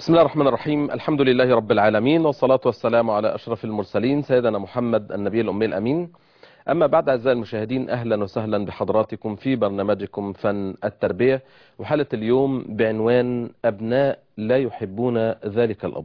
بسم الله الرحمن الرحيم الحمد لله رب العالمين والصلاة والسلام على أشرف المرسلين سيدنا محمد النبي الأمي الأمين أما بعد أعزائي المشاهدين أهلا وسهلا بحضراتكم في برنامجكم فن التربية وحالة اليوم بعنوان أبناء لا يحبون ذلك الأب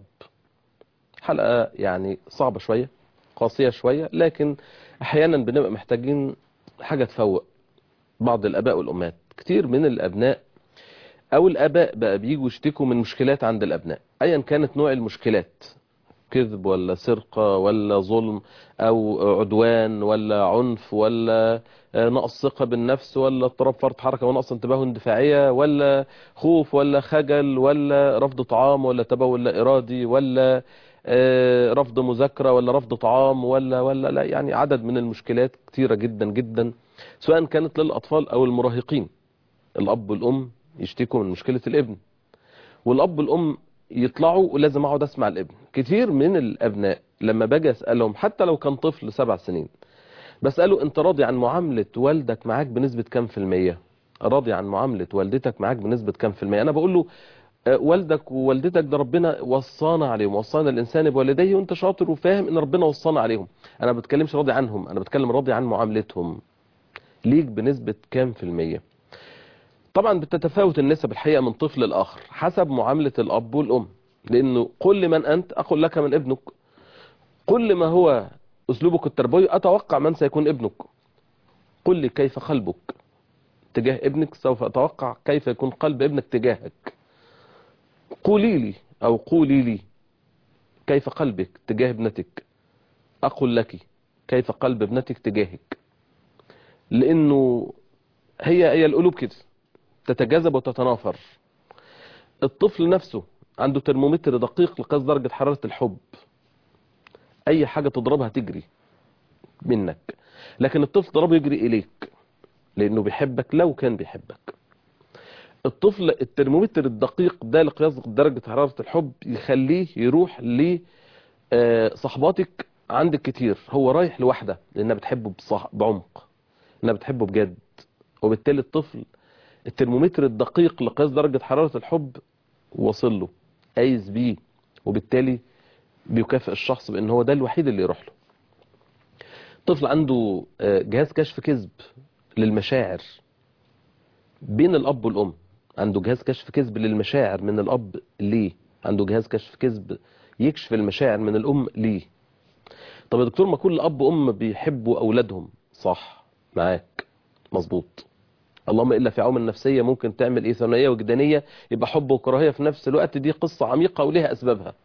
حلقة يعني صعبة شوية قاسية شوية لكن أحيانا بنبقى محتاجين حاجة تفوق بعض الأباء والأمهات كتير من الأبناء او الاباء بقى بيجوا يشتكوا من مشكلات عند الابناء ايا كانت نوع المشكلات كذب ولا سرقة ولا ظلم او عدوان ولا عنف ولا نقص ثقة بالنفس ولا اضطراب فرط حركة ونقص انتباه اندفاعية ولا خوف ولا خجل ولا رفض طعام ولا تبول لا ارادي ولا رفض مذاكرة ولا رفض طعام ولا ولا لا يعني عدد من المشكلات كتيرة جدا جدا سواء كانت للاطفال او المراهقين الاب والام يشتكوا من مشكلة الابن والاب والام يطلعوا ولازم اقعد اسمع الابن كتير من الابناء لما باجي اسالهم حتى لو كان طفل سبع سنين بساله انت راضي عن معاملة والدك معاك بنسبة كام في المية راضي عن معاملة والدتك معاك بنسبة كام في المية انا بقول له والدك ووالدتك ده ربنا وصانا عليهم وصانا الانسان بوالديه وانت شاطر وفاهم ان ربنا وصانا عليهم انا ما بتكلمش راضي عنهم انا بتكلم راضي عن معاملتهم ليك بنسبة كام في المية طبعا بتتفاوت النسب الحقيقة من طفل لآخر حسب معاملة الأب والأم لأنه قل من أنت أقول لك من ابنك قل ما هو أسلوبك التربوي أتوقع من سيكون ابنك قل لي كيف قلبك تجاه ابنك سوف أتوقع كيف يكون قلب ابنك تجاهك قولي لي أو قولي لي كيف قلبك تجاه ابنتك أقول لك كيف قلب ابنتك تجاهك لأنه هي هي القلوب كده تتجاذب وتتنافر الطفل نفسه عنده ترمومتر دقيق لقياس درجة حرارة الحب اي حاجة تضربها تجري منك لكن الطفل ضربه يجري اليك لانه بيحبك لو كان بيحبك الطفل الترمومتر الدقيق ده لقياس درجة حرارة الحب يخليه يروح لصحباتك عندك كتير هو رايح لوحده لانها بتحبه بصح... بعمق انها بتحبه بجد وبالتالي الطفل الترمومتر الدقيق لقياس درجة حرارة الحب وصل له قايس بيه وبالتالي بيكافئ الشخص بان هو ده الوحيد اللي يروح له طفل عنده جهاز كشف كذب للمشاعر بين الاب والام عنده جهاز كشف كذب للمشاعر من الاب ليه عنده جهاز كشف كذب يكشف المشاعر من الام ليه طب يا دكتور ما كل اب وام بيحبوا اولادهم صح معاك مظبوط اللهم إلا في عوم النفسية ممكن تعمل إيه ثنائية وجدانية يبقى حب وكراهية في نفس الوقت دي قصة عميقة وليها أسبابها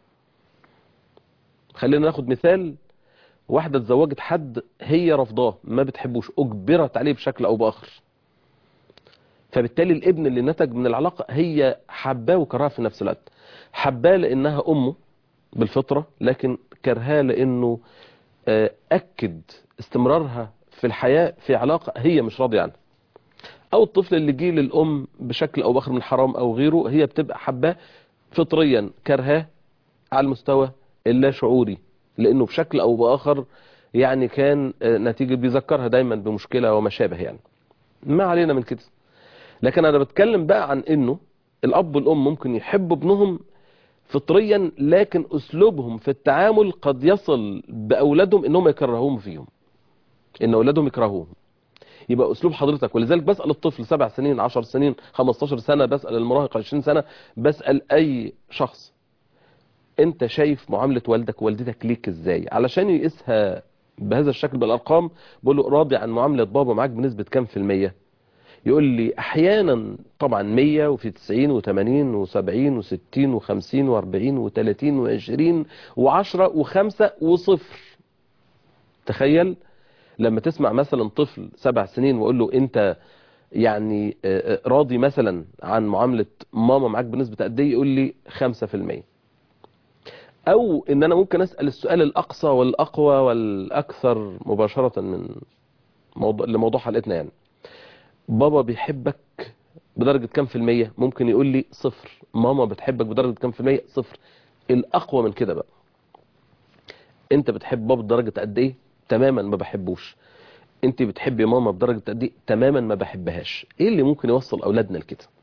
خلينا ناخد مثال واحدة اتزوجت حد هي رفضاه ما بتحبوش أجبرت عليه بشكل أو بآخر فبالتالي الابن اللي نتج من العلاقة هي حباه وكرهاه في نفس الوقت حباه لأنها أمه بالفطرة لكن كرهاه لأنه أكد استمرارها في الحياة في علاقة هي مش راضية عنها او الطفل اللي جه للام بشكل او باخر من حرام او غيره هي بتبقى حباه فطريا كرهاه على المستوى اللا شعوري لانه بشكل او باخر يعني كان نتيجة بيذكرها دايما بمشكلة وما شابه يعني ما علينا من كده لكن انا بتكلم بقى عن انه الاب والام ممكن يحبوا ابنهم فطريا لكن اسلوبهم في التعامل قد يصل باولادهم انهم يكرهوهم فيهم ان اولادهم يكرهوهم يبقى اسلوب حضرتك ولذلك بسأل الطفل سبع سنين عشر سنين 15 سنة بسأل المراهق 20 سنة بسأل اي شخص انت شايف معاملة والدك ووالدتك ليك ازاي علشان يقيسها بهذا الشكل بالارقام بقول له راضي عن معاملة بابا معاك بنسبة كام في المية يقول لي احيانا طبعا 100 وفي 90 و80 و70 و60 و50 و40 و30 و20 و10 و5 وصفر تخيل لما تسمع مثلا طفل سبع سنين وقول له انت يعني راضي مثلا عن معاملة ماما معاك بنسبة قد ايه يقول لي 5% او ان انا ممكن اسأل السؤال الاقصى والاقوى والاكثر مباشرة من موضوع لموضوع حلقتنا يعني بابا بيحبك بدرجة كام في المية ممكن يقول لي صفر ماما بتحبك بدرجة كام في المية صفر الاقوى من كده بقى انت بتحب بابا بدرجة قد ايه تماما ما بحبوش انت بتحبي ماما بدرجة قد ايه تماما ما بحبهاش ايه اللي ممكن يوصل اولادنا لكده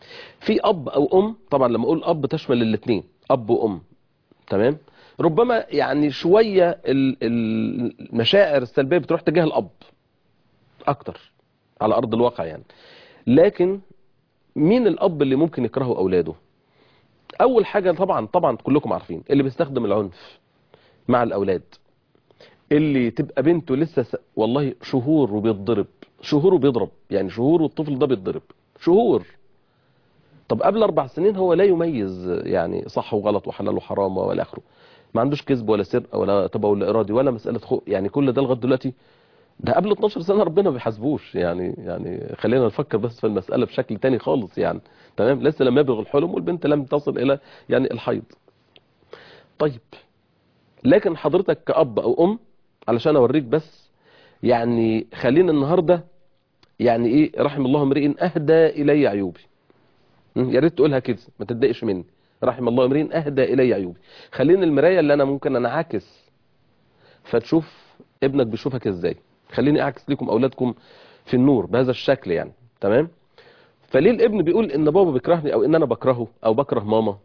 في اب او ام طبعا لما اقول اب تشمل الاثنين اب وام تمام ربما يعني شوية ال- ال- المشاعر السلبية بتروح تجاه الاب اكتر على ارض الواقع يعني لكن مين الاب اللي ممكن يكرهه اولاده اول حاجة طبعا طبعا كلكم عارفين اللي بيستخدم العنف مع الاولاد اللي تبقى بنته لسه س... والله شهور وبيتضرب شهور وبيضرب يعني شهور والطفل ده بيتضرب شهور طب قبل اربع سنين هو لا يميز يعني صح وغلط وحلال وحرام ولا اخره ما عندوش كذب ولا سرقه ولا تبول ارادي ولا مساله خو يعني كل ده لغايه دلوقتي ده قبل 12 سنه ربنا ما بيحاسبوش يعني يعني خلينا نفكر بس في المساله بشكل تاني خالص يعني تمام لسه لم يبلغ الحلم والبنت لم تصل الى يعني الحيض طيب لكن حضرتك كأب أو أم علشان أوريك بس يعني خلينا النهاردة يعني إيه رحم الله امرئ أهدى إلي عيوبي م? يا ريت تقولها كده ما تتضايقش مني رحم الله امرئ أهدى إلي عيوبي خلينا المراية اللي أنا ممكن أنعكس فتشوف ابنك بيشوفك إزاي خليني أعكس لكم أولادكم في النور بهذا الشكل يعني تمام فليه الابن بيقول ان بابا بيكرهني او ان انا بكرهه او بكره ماما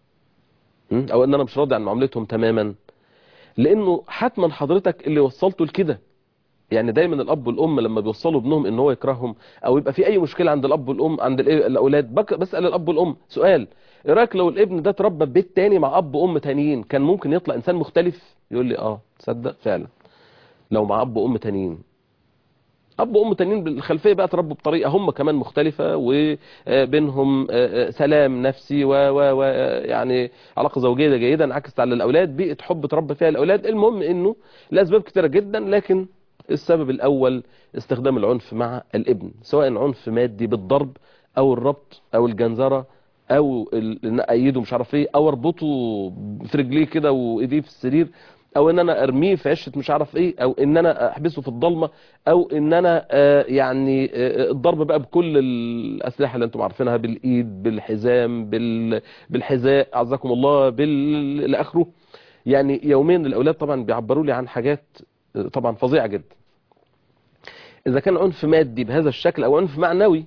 م? او ان انا مش راضي عن معاملتهم تماما لانه حتما حضرتك اللي وصلته لكده يعني دايما الاب والام لما بيوصلوا ابنهم ان هو يكرههم او يبقى في اي مشكله عند الاب والام عند الإيه- الاولاد بك- بسال الاب والام سؤال ايه رايك لو الابن ده اتربى في بيت تاني مع اب وام تانيين كان ممكن يطلع انسان مختلف يقول لي اه تصدق فعلا لو مع اب وام تانيين اب وام تانيين بالخلفيه بقى تربوا بطريقه هم كمان مختلفه وبينهم سلام نفسي و و و يعني علاقه زوجيه جيده انعكست على الاولاد بيئه حب تربى فيها الاولاد المهم انه لاسباب كتيره جدا لكن السبب الاول استخدام العنف مع الابن سواء عنف مادي بالضرب او الربط او الجنزره او ال- ان ايده مش عارف ايه او اربطه في رجليه كده وايديه في السرير او ان انا ارميه في عشه مش عارف ايه او ان انا احبسه في الضلمه او ان انا آه، يعني آه، الضرب بقى بكل الاسلحه اللي انتم عارفينها بالايد بالحزام بال بالحذاء اعزكم الله بال الى اخره يعني يوميا الاولاد طبعا بيعبروا لي عن حاجات آه، طبعا فظيعه جدا اذا كان عنف مادي بهذا الشكل او عنف معنوي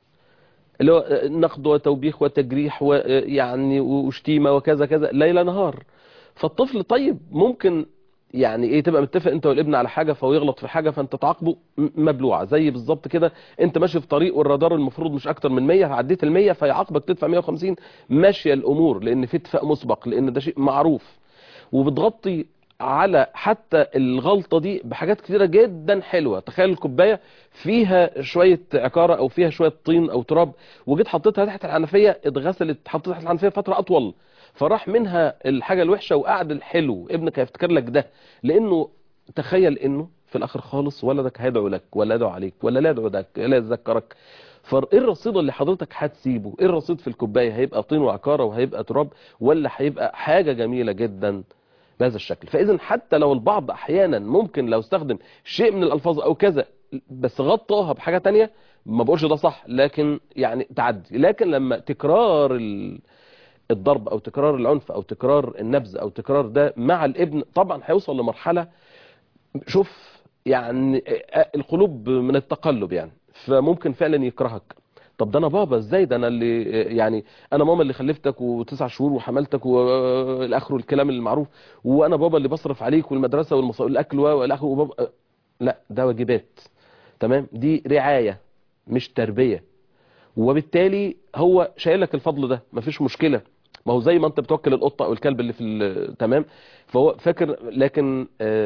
اللي هو آه، نقد وتوبيخ وتجريح ويعني وشتيمه وكذا كذا ليل نهار فالطفل طيب ممكن يعني ايه تبقى متفق انت والابن على حاجه فهو يغلط في حاجه فانت تعاقبه م- مبلوعه زي بالظبط كده انت ماشي في طريق والرادار المفروض مش اكتر من 100 عديت ال 100 فيعاقبك تدفع 150 ماشيه الامور لان في اتفاق مسبق لان ده شيء معروف وبتغطي على حتى الغلطه دي بحاجات كتيره جدا حلوه تخيل الكوبايه فيها شويه عكاره او فيها شويه طين او تراب وجيت حطيتها تحت الحنفيه اتغسلت حطيتها تحت الحنفيه فتره اطول فراح منها الحاجه الوحشه وقعد الحلو ابنك هيفتكر لك ده لانه تخيل انه في الاخر خالص ولدك هيدعو لك ولا يدعو عليك ولا لا يدعو لك ولا يتذكرك فايه الرصيد اللي حضرتك هتسيبه ايه الرصيد في الكوبايه هيبقى طين وعكاره وهيبقى تراب ولا هيبقى حاجه جميله جدا بهذا الشكل فاذا حتى لو البعض احيانا ممكن لو استخدم شيء من الالفاظ او كذا بس غطاها بحاجه تانية ما بقولش ده صح لكن يعني تعدي لكن لما تكرار ال... الضرب او تكرار العنف او تكرار النبذ او تكرار ده مع الابن طبعا هيوصل لمرحله شوف يعني القلوب من التقلب يعني فممكن فعلا يكرهك طب ده انا بابا ازاي ده انا اللي يعني انا ماما اللي خلفتك وتسع شهور وحملتك والاخر الكلام المعروف وانا بابا اللي بصرف عليك والمدرسه والمص... والاكل والاخر وبابا لا ده واجبات تمام دي رعايه مش تربيه وبالتالي هو شايل لك الفضل ده مفيش مشكله ما هو زي ما انت بتوكل القطه او الكلب اللي في ال- تمام فهو فاكر لكن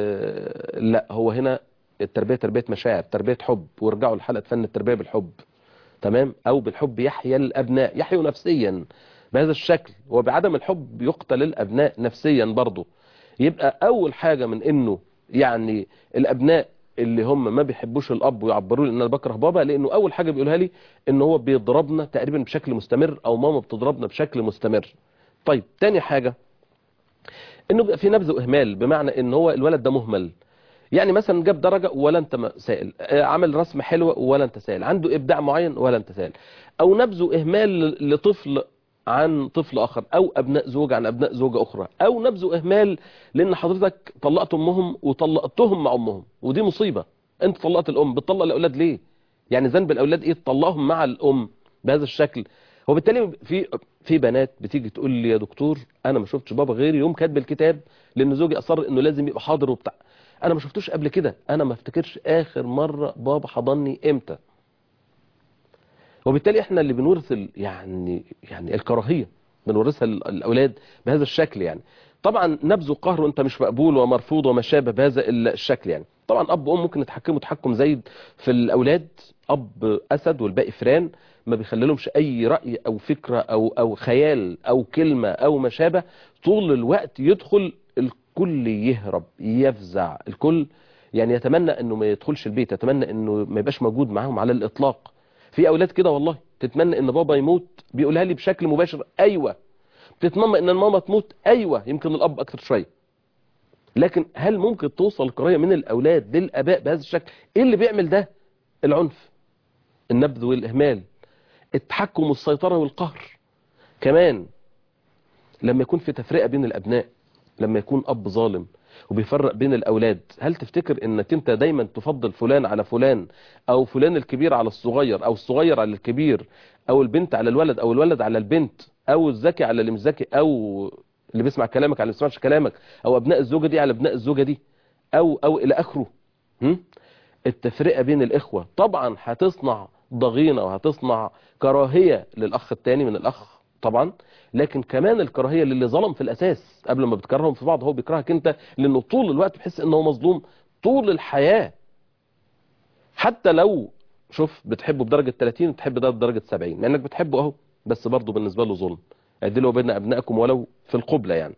آه لا هو هنا التربيه تربيه مشاعر تربيه حب وارجعوا لحلقه فن التربيه بالحب تمام او بالحب يحيا الابناء يحيوا نفسيا بهذا الشكل وبعدم الحب يقتل الابناء نفسيا برضه يبقى اول حاجه من انه يعني الابناء اللي هم ما بيحبوش الاب ويعبروا لي ان انا بكره بابا لانه اول حاجه بيقولها لي ان هو بيضربنا تقريبا بشكل مستمر او ماما بتضربنا بشكل مستمر طيب تاني حاجه انه بيبقى في نبذ واهمال بمعنى ان هو الولد ده مهمل يعني مثلا جاب درجه ولا انت م- سائل آه، عمل رسم حلوه ولا انت سائل عنده ابداع معين ولا انت سائل او نبذ واهمال لطفل عن طفل اخر او ابناء زوج عن ابناء زوجه اخرى او نبذ واهمال لان حضرتك طلقت امهم وطلقتهم مع امهم ودي مصيبه انت طلقت الام بتطلق الاولاد ليه يعني ذنب الاولاد ايه تطلقهم مع الام بهذا الشكل وبالتالي في في بنات بتيجي تقول لي يا دكتور انا ما شفتش بابا غير يوم كاتب الكتاب لان زوجي اصر انه لازم يبقى حاضر وبتاع انا ما شفتوش قبل كده انا ما افتكرش اخر مره بابا حضني امتى وبالتالي احنا اللي بنورث ال- يعني يعني الكراهيه بنورثها للاولاد بهذا الشكل يعني طبعا نبذ وقهر وانت مش مقبول ومرفوض وما شابه بهذا الشكل يعني طبعا اب وام ممكن يتحكموا تحكم زايد في الاولاد اب اسد والباقي فران ما بيخليلهمش اي راي او فكره او او خيال او كلمه او ما شابه طول الوقت يدخل الكل يهرب يفزع الكل يعني يتمنى انه ما يدخلش البيت يتمنى انه ما يبقاش موجود معاهم على الاطلاق في اولاد كده والله تتمنى ان بابا يموت بيقولها لي بشكل مباشر ايوه بتتمنى ان الماما تموت ايوه يمكن الاب اكتر شويه لكن هل ممكن توصل الكراهيه من الاولاد للاباء بهذا الشكل ايه اللي بيعمل ده العنف النبذ والاهمال التحكم والسيطره والقهر كمان لما يكون في تفرقه بين الابناء لما يكون اب ظالم وبيفرق بين الاولاد هل تفتكر انك انت دايما تفضل فلان على فلان او فلان الكبير على الصغير او الصغير على الكبير او البنت على الولد او الولد على البنت او الذكي على اللي مش ذكي او اللي بيسمع كلامك على اللي ما بيسمعش كلامك او ابناء الزوجه دي على ابناء الزوجه دي او او الى اخره هم؟ التفرقه بين الاخوه طبعا هتصنع ضغينه وهتصنع كراهيه للاخ الثاني من الاخ طبعا لكن كمان الكراهيه للي ظلم في الاساس قبل ما بتكرههم في بعض هو بيكرهك انت لانه طول الوقت بيحس ان هو مظلوم طول الحياه حتى لو شوف بتحبه بدرجه 30 وتحب ده بدرجه 70 لانك بتحبه اهو بس برضه بالنسبه له ظلم اعدلوا بين ابنائكم ولو في القبله يعني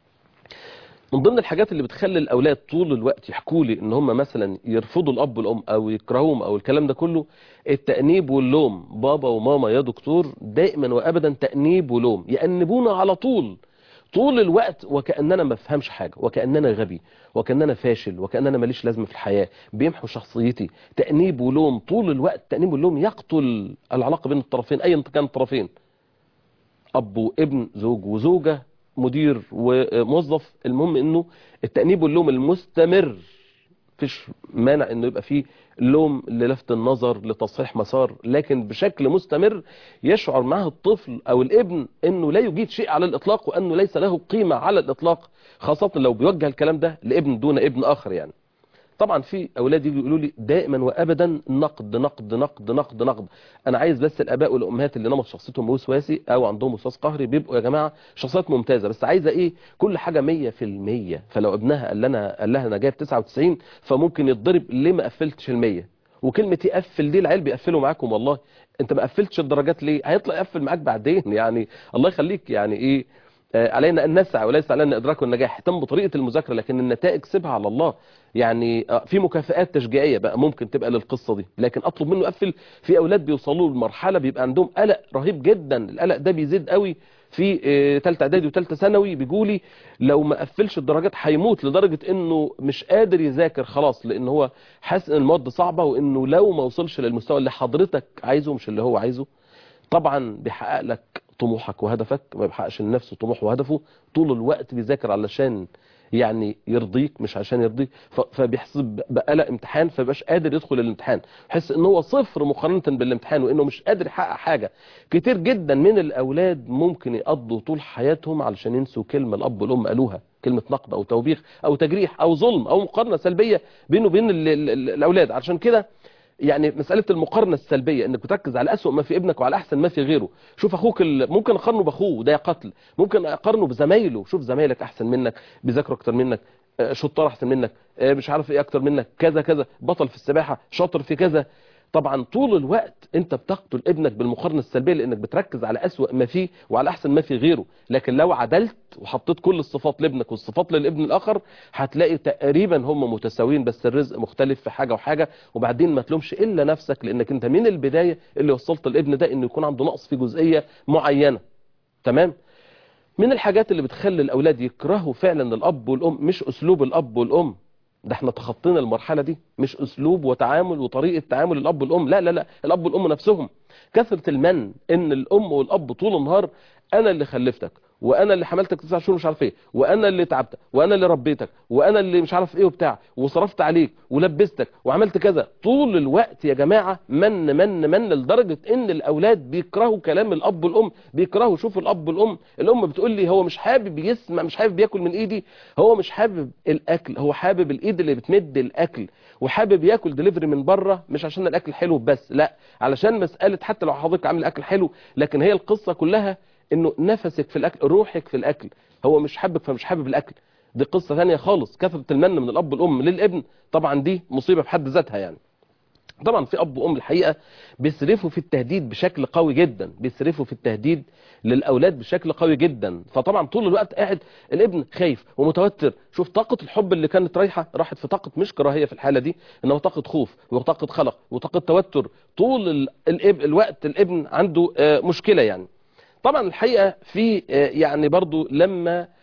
من ضمن الحاجات اللي بتخلي الاولاد طول الوقت يحكوا لي ان هم مثلا يرفضوا الاب والام او يكرهوهم او الكلام ده كله التانيب واللوم بابا وماما يا دكتور دائما وابدا تانيب ولوم يانبونا على طول طول الوقت وكاننا ما بفهمش حاجه وكاننا غبي وكاننا فاشل وكاننا ماليش لازمه في الحياه بيمحوا شخصيتي تانيب ولوم طول الوقت تانيب واللوم يقتل العلاقه بين الطرفين ايا كان الطرفين اب وابن زوج وزوجه مدير وموظف المهم انه التأنيب واللوم المستمر مفيش مانع انه يبقى فيه لوم للفت النظر لتصحيح مسار لكن بشكل مستمر يشعر معه الطفل او الابن انه لا يجيد شيء على الاطلاق وانه ليس له قيمة على الاطلاق خاصة لو بيوجه الكلام ده لابن دون ابن اخر يعني طبعا في اولاد يجوا يقولوا لي دائما وابدا نقد نقد نقد نقد نقد انا عايز بس الاباء والامهات اللي نمط شخصيتهم وسواسي او عندهم وسواس قهري بيبقوا يا جماعه شخصيات ممتازه بس عايزه ايه كل حاجه 100% فلو ابنها قال لنا قال لها انا جايب 99 فممكن يتضرب ليه ما قفلتش ال100 وكلمه يقفل دي العيال بيقفلوا معاكم والله انت ما قفلتش الدرجات ليه هيطلع يقفل معاك بعدين يعني الله يخليك يعني ايه آه، علينا ان نسعى وليس علينا ادراك النجاح اهتم بطريقه المذاكره لكن النتائج سيبها على الله يعني آه، في مكافآت تشجيعيه بقى ممكن تبقى للقصه دي لكن اطلب منه يقفل في اولاد بيوصلوا لمرحله بيبقى عندهم قلق رهيب جدا القلق ده بيزيد قوي في ثالثه اعدادي وثالثه ثانوي بيجولي لو ما قفلش الدرجات هيموت لدرجه انه مش قادر يذاكر خلاص لان هو حاسس ان المواد صعبه وانه لو ما وصلش للمستوى اللي حضرتك عايزه مش اللي هو عايزه طبعا بيحقق لك طموحك وهدفك ما بيحققش لنفسه طموح وهدفه طول الوقت بيذاكر علشان يعني يرضيك مش عشان يرضيك ف- فبيحسب بقلق امتحان فبقاش قادر يدخل الامتحان يحس ان هو صفر مقارنه بالامتحان وانه مش قادر يحقق حاجه كتير جدا من الاولاد ممكن يقضوا طول حياتهم علشان ينسوا كلمه الاب والام قالوها كلمه نقد او توبيخ او تجريح او ظلم او مقارنه سلبيه بينه وبين ال- ال- ال- الاولاد عشان كده يعني مسألة المقارنة السلبية انك بتركز على أسوأ ما في ابنك وعلى أحسن ما في غيره شوف أخوك ال... ممكن أقارنه بأخوه ده قتل ممكن أقارنه بزمايله شوف زمايلك أحسن منك بيذاكروا أكتر منك آه، شطار أحسن منك آه، مش عارف إيه أكتر منك كذا كذا بطل في السباحة شاطر في كذا طبعا طول الوقت انت بتقتل ابنك بالمقارنه السلبيه لانك بتركز على اسوأ ما فيه وعلى احسن ما في غيره لكن لو عدلت وحطيت كل الصفات لابنك والصفات للابن الاخر هتلاقي تقريبا هم متساويين بس الرزق مختلف في حاجه وحاجه وبعدين ما تلومش الا نفسك لانك انت من البدايه اللي وصلت الابن ده انه يكون عنده نقص في جزئيه معينه تمام من الحاجات اللي بتخلي الاولاد يكرهوا فعلا الاب والام مش اسلوب الاب والام ده احنا تخطينا المرحله دي مش اسلوب وتعامل وطريقه تعامل الاب والام لا لا لا الاب والام نفسهم كثره المن ان الام والاب طول النهار انا اللي خلفتك وانا اللي حملتك تسع شهور مش عارف ايه وانا اللي تعبتك وانا اللي ربيتك وانا اللي مش عارف ايه وبتاع وصرفت عليك ولبستك وعملت كذا طول الوقت يا جماعه من من من لدرجه ان الاولاد بيكرهوا كلام الاب والام بيكرهوا شوفوا الاب والام الام بتقول لي هو مش حابب يسمع مش حابب ياكل من ايدي هو مش حابب الاكل هو حابب الايد اللي بتمد الاكل وحابب ياكل دليفري من بره مش عشان الاكل حلو بس لا علشان مساله حتى لو حضرتك عامل اكل حلو لكن هي القصه كلها انه نفسك في الاكل روحك في الاكل هو مش حابك فمش حابب الاكل دي قصه ثانيه خالص كثره المن من الاب والام للابن طبعا دي مصيبه في حد ذاتها يعني طبعا في اب وام الحقيقه بيصرفوا في التهديد بشكل قوي جدا بيصرفوا في التهديد للاولاد بشكل قوي جدا فطبعا طول الوقت قاعد الابن خايف ومتوتر شوف طاقه الحب اللي كانت رايحه راحت في طاقه مش كراهيه في الحاله دي انما طاقه خوف وطاقه قلق وطاقه توتر طول ال... الاب الوقت الابن عنده آه، مشكله يعني طبعا الحقيقه في آه، يعني برضو لما آه،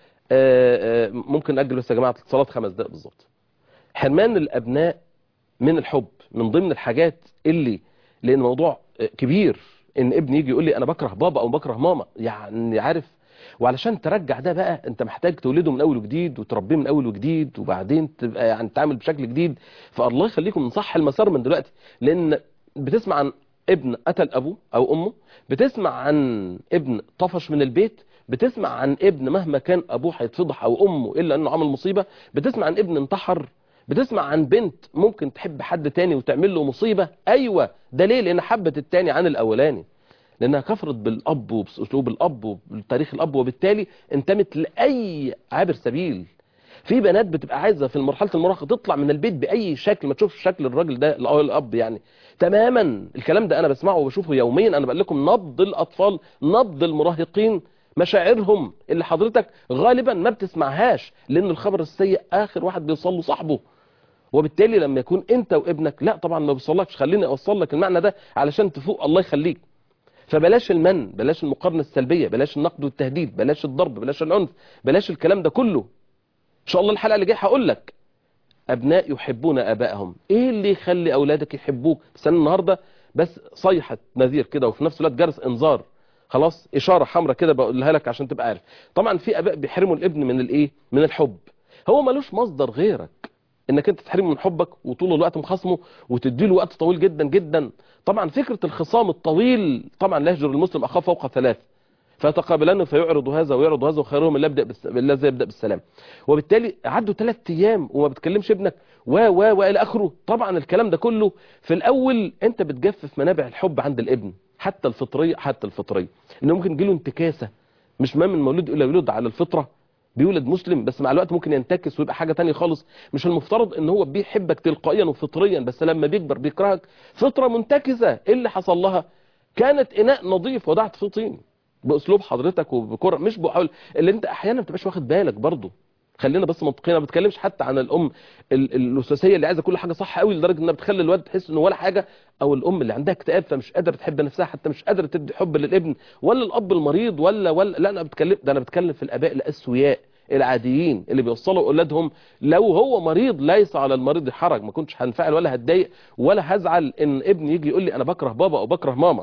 آه، ممكن اجل بس يا جماعه الصلاه خمس دقائق بالظبط حرمان الابناء من الحب من ضمن الحاجات اللي لان موضوع كبير ان ابن يجي يقول لي انا بكره بابا او بكره ماما يعني عارف وعلشان ترجع ده بقى انت محتاج تولده من اول وجديد وتربيه من اول وجديد وبعدين تبقى يعني تتعامل بشكل جديد فالله يخليكم نصح المسار من دلوقتي لان بتسمع عن ابن قتل ابوه او امه بتسمع عن ابن طفش من البيت بتسمع عن ابن مهما كان ابوه هيتفضح او امه الا انه عمل مصيبه بتسمع عن ابن انتحر بتسمع عن بنت ممكن تحب حد تاني وتعمل له مصيبة ايوه ده ليه لان حبت التاني عن الاولاني لانها كفرت بالاب وباسلوب الاب وبتاريخ الاب وبالتالي انتمت لاي عابر سبيل في بنات بتبقى عايزه في مرحله المراهقه تطلع من البيت باي شكل ما تشوفش شكل الراجل ده او الاب يعني تماما الكلام ده انا بسمعه وبشوفه يوميا انا بقول لكم نبض الاطفال نبض المراهقين مشاعرهم اللي حضرتك غالبا ما بتسمعهاش لان الخبر السيء اخر واحد بيوصل له صاحبه وبالتالي لما يكون انت وابنك لا طبعا ما بيوصلكش خليني اوصل لك المعنى ده علشان تفوق الله يخليك فبلاش المن بلاش المقارنه السلبيه بلاش النقد والتهديد بلاش الضرب بلاش العنف بلاش الكلام ده كله ان شاء الله الحلقه اللي جايه هقول لك ابناء يحبون ابائهم ايه اللي يخلي اولادك يحبوك بس انا النهارده بس صيحه نذير كده وفي نفس الوقت جرس انذار خلاص اشاره حمراء كده بقولها لك عشان تبقى عارف طبعا في اباء بيحرموا الابن من الايه من الحب هو ملوش مصدر غيرك انك انت تحرمه من حبك وطول الوقت مخاصمه وتديله وقت طويل جدا جدا طبعا فكره الخصام الطويل طبعا لا يهجر المسلم اخاه فوق ثلاث فيتقابلانه فيعرض هذا ويعرض هذا وخيرهم اللي يبدا بالس... الذي يبدا بالسلام وبالتالي عدوا ثلاث ايام وما بتكلمش ابنك و و والى اخره طبعا الكلام ده كله في الاول انت بتجفف منابع الحب عند الابن حتى الفطريه حتى الفطريه انه ممكن يجيله انتكاسه مش ما من مولود الا يولد على الفطره بيولد مسلم بس مع الوقت ممكن ينتكس ويبقى حاجة تانية خالص مش المفترض ان هو بيحبك تلقائيا وفطريا بس لما بيكبر بيكرهك فطرة منتكسة ايه اللي حصل لها كانت اناء نظيف وضعت فيه طين باسلوب حضرتك وبكره مش بحاول اللي انت احيانا ما بتبقاش واخد بالك برضه خلينا بس منطقيين ما بتكلمش حتى عن الام الاساسيه اللي عايزه كل حاجه صح قوي لدرجه انها بتخلي الواد تحس انه ولا حاجه او الام اللي عندها اكتئاب فمش قادره تحب نفسها حتى مش قادره تدي حب للابن ولا الاب المريض ولا ولا لا انا بتكلم ده انا بتكلم في الاباء الاسوياء العاديين اللي بيوصلوا اولادهم لو هو مريض ليس على المريض حرج ما كنتش هنفعل ولا هتضايق ولا هزعل ان ابني يجي يقول لي انا بكره بابا او بكره ماما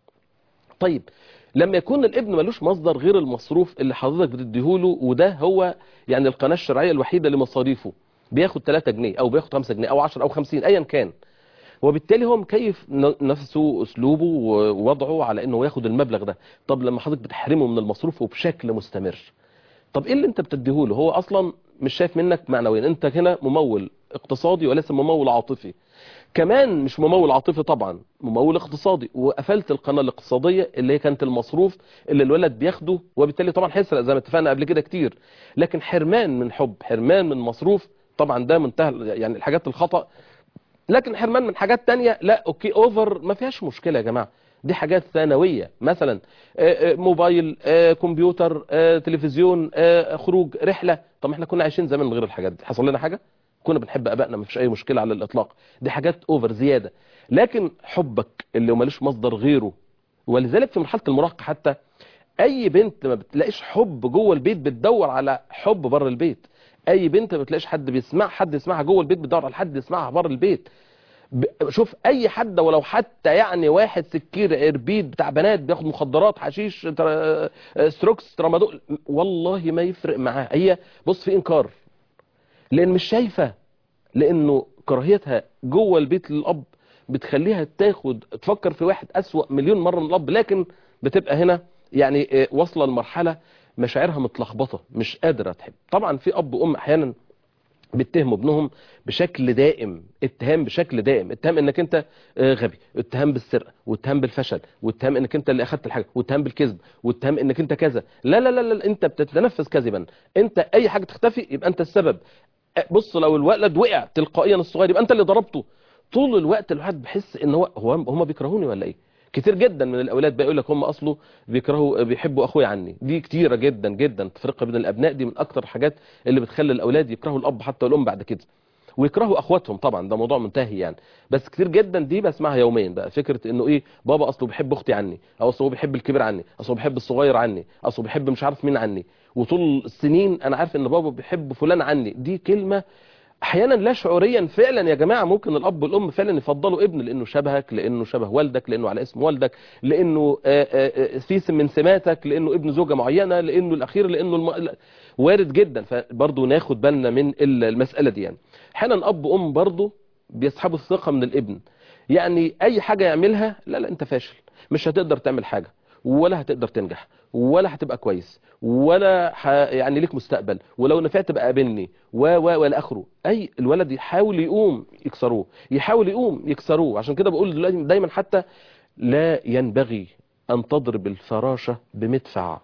طيب لما يكون الابن ملوش مصدر غير المصروف اللي حضرتك بتديهوله وده هو يعني القناه الشرعيه الوحيده لمصاريفه بياخد 3 جنيه او بياخد 5 جنيه او 10 او 50 ايا كان وبالتالي هو مكيف نفسه اسلوبه ووضعه على انه ياخد المبلغ ده طب لما حضرتك بتحرمه من المصروف وبشكل مستمر طب ايه اللي انت بتديهوله هو اصلا مش شايف منك معنويا انت هنا ممول اقتصادي وليس ممول عاطفي كمان مش ممول عاطفي طبعا ممول اقتصادي وقفلت القناه الاقتصاديه اللي هي كانت المصروف اللي الولد بياخده وبالتالي طبعا هيسرق زي ما اتفقنا قبل كده كتير لكن حرمان من حب حرمان من مصروف طبعا ده منتهى يعني الحاجات الخطا لكن حرمان من حاجات تانية لا اوكي اوفر ما فيهاش مشكله يا جماعه دي حاجات ثانوية مثلا موبايل كمبيوتر تلفزيون خروج رحلة طب احنا كنا عايشين زمان من غير الحاجات دي حصل لنا حاجة كنا بنحب ابائنا ما فيش اي مشكلة على الاطلاق دي حاجات اوفر زيادة لكن حبك اللي مالوش مصدر غيره ولذلك في مرحلة المراهقة حتى اي بنت ما بتلاقيش حب جوه البيت بتدور على حب بره البيت اي بنت ما بتلاقيش حد بيسمع حد يسمعها جوه البيت بتدور على حد يسمعها بره البيت ب- شوف اي حد ولو حتى يعني واحد سكير عربيد بتاع بنات بياخد مخدرات حشيش تر- ستروكس ترامادول والله ما يفرق معاه هي بص في انكار لان مش شايفه لانه كراهيتها جوه البيت للاب بتخليها تاخد تفكر في واحد اسوأ مليون مره من الاب لكن بتبقى هنا يعني آه، واصله لمرحله مشاعرها متلخبطه مش قادره تحب طبعا في اب وام احيانا بيتهموا ابنهم بشكل دائم اتهام بشكل دائم اتهام انك انت آه، غبي اتهام بالسرقه واتهام بالفشل واتهام انك انت اللي اخدت الحاجه واتهام بالكذب واتهام انك انت كذا لا لا لا, لا انت بتتنفس كذبا انت اي حاجه تختفي يبقى انت السبب آه، بص لو الولد وقع تلقائيا الصغير يبقى انت اللي ضربته طول الوقت الواحد بيحس ان هو هو هم بيكرهوني ولا ايه كتير جدا من الاولاد بيقول لك هم اصله بيكرهوا بيحبوا اخويا عني دي كتيره جدا جدا التفرقه بين الابناء دي من اكتر الحاجات اللي بتخلي الاولاد يكرهوا الاب حتى والام بعد كده ويكرهوا اخواتهم طبعا ده موضوع منتهي يعني بس كتير جدا دي بسمعها يوميا بقى فكره انه ايه بابا اصله بيحب اختي عني او اصله هو بيحب الكبير عني اصله بيحب الصغير عني اصله بيحب مش عارف مين عني وطول السنين انا عارف ان بابا بيحب فلان عني دي كلمه احيانا لا شعوريا فعلا يا جماعه ممكن الاب والام فعلا يفضلوا ابن لانه شبهك لانه شبه والدك لانه على اسم والدك لانه آه، آه، آه، في سم من سماتك لانه ابن زوجه معينه لانه الاخير لانه الم... لا، وارد جدا فبرضه ناخد بالنا من ال- المساله دي يعني احيانا اب وام برضه بيسحبوا الثقه من الابن يعني اي حاجه يعملها لا لا انت فاشل مش هتقدر تعمل حاجه ولا هتقدر تنجح ولا هتبقى كويس ولا ح... يعني ليك مستقبل ولو نفعت بقى قابلني و و والى اخره اي الولد يحاول يقوم يكسروه يحاول يقوم يكسروه عشان كده بقول دلوقتي دايما حتى لا ينبغي ان تضرب الفراشه بمدفع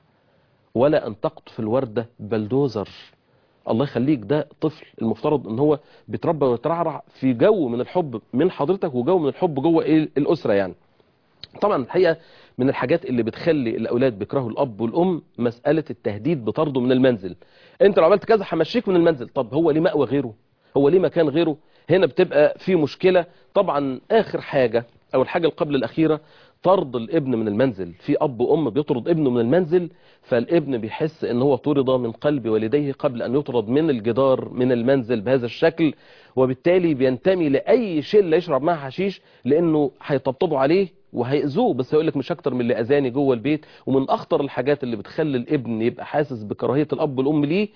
ولا ان تقطف الورده بلدوزر الله يخليك ده طفل المفترض ان هو بيتربى ويترعرع في جو من الحب من حضرتك وجو من الحب جوه ايه الاسره يعني طبعا الحقيقه من الحاجات اللي بتخلي الاولاد بيكرهوا الاب والام مساله التهديد بطرده من المنزل انت لو عملت كذا همشيك من المنزل طب هو ليه مأوى غيره هو ليه مكان غيره هنا بتبقى في مشكله طبعا اخر حاجه او الحاجه اللي قبل الاخيره طرد الابن من المنزل في اب وام بيطرد ابنه من المنزل فالابن بيحس ان هو طرد من قلب والديه قبل ان يطرد من الجدار من المنزل بهذا الشكل وبالتالي بينتمي لاي شله يشرب معها حشيش لانه هيطبطبوا عليه وهيأذوه بس هيقول لك مش اكتر من اللي اذاني جوه البيت ومن اخطر الحاجات اللي بتخلي الابن يبقى حاسس بكراهيه الاب والام ليه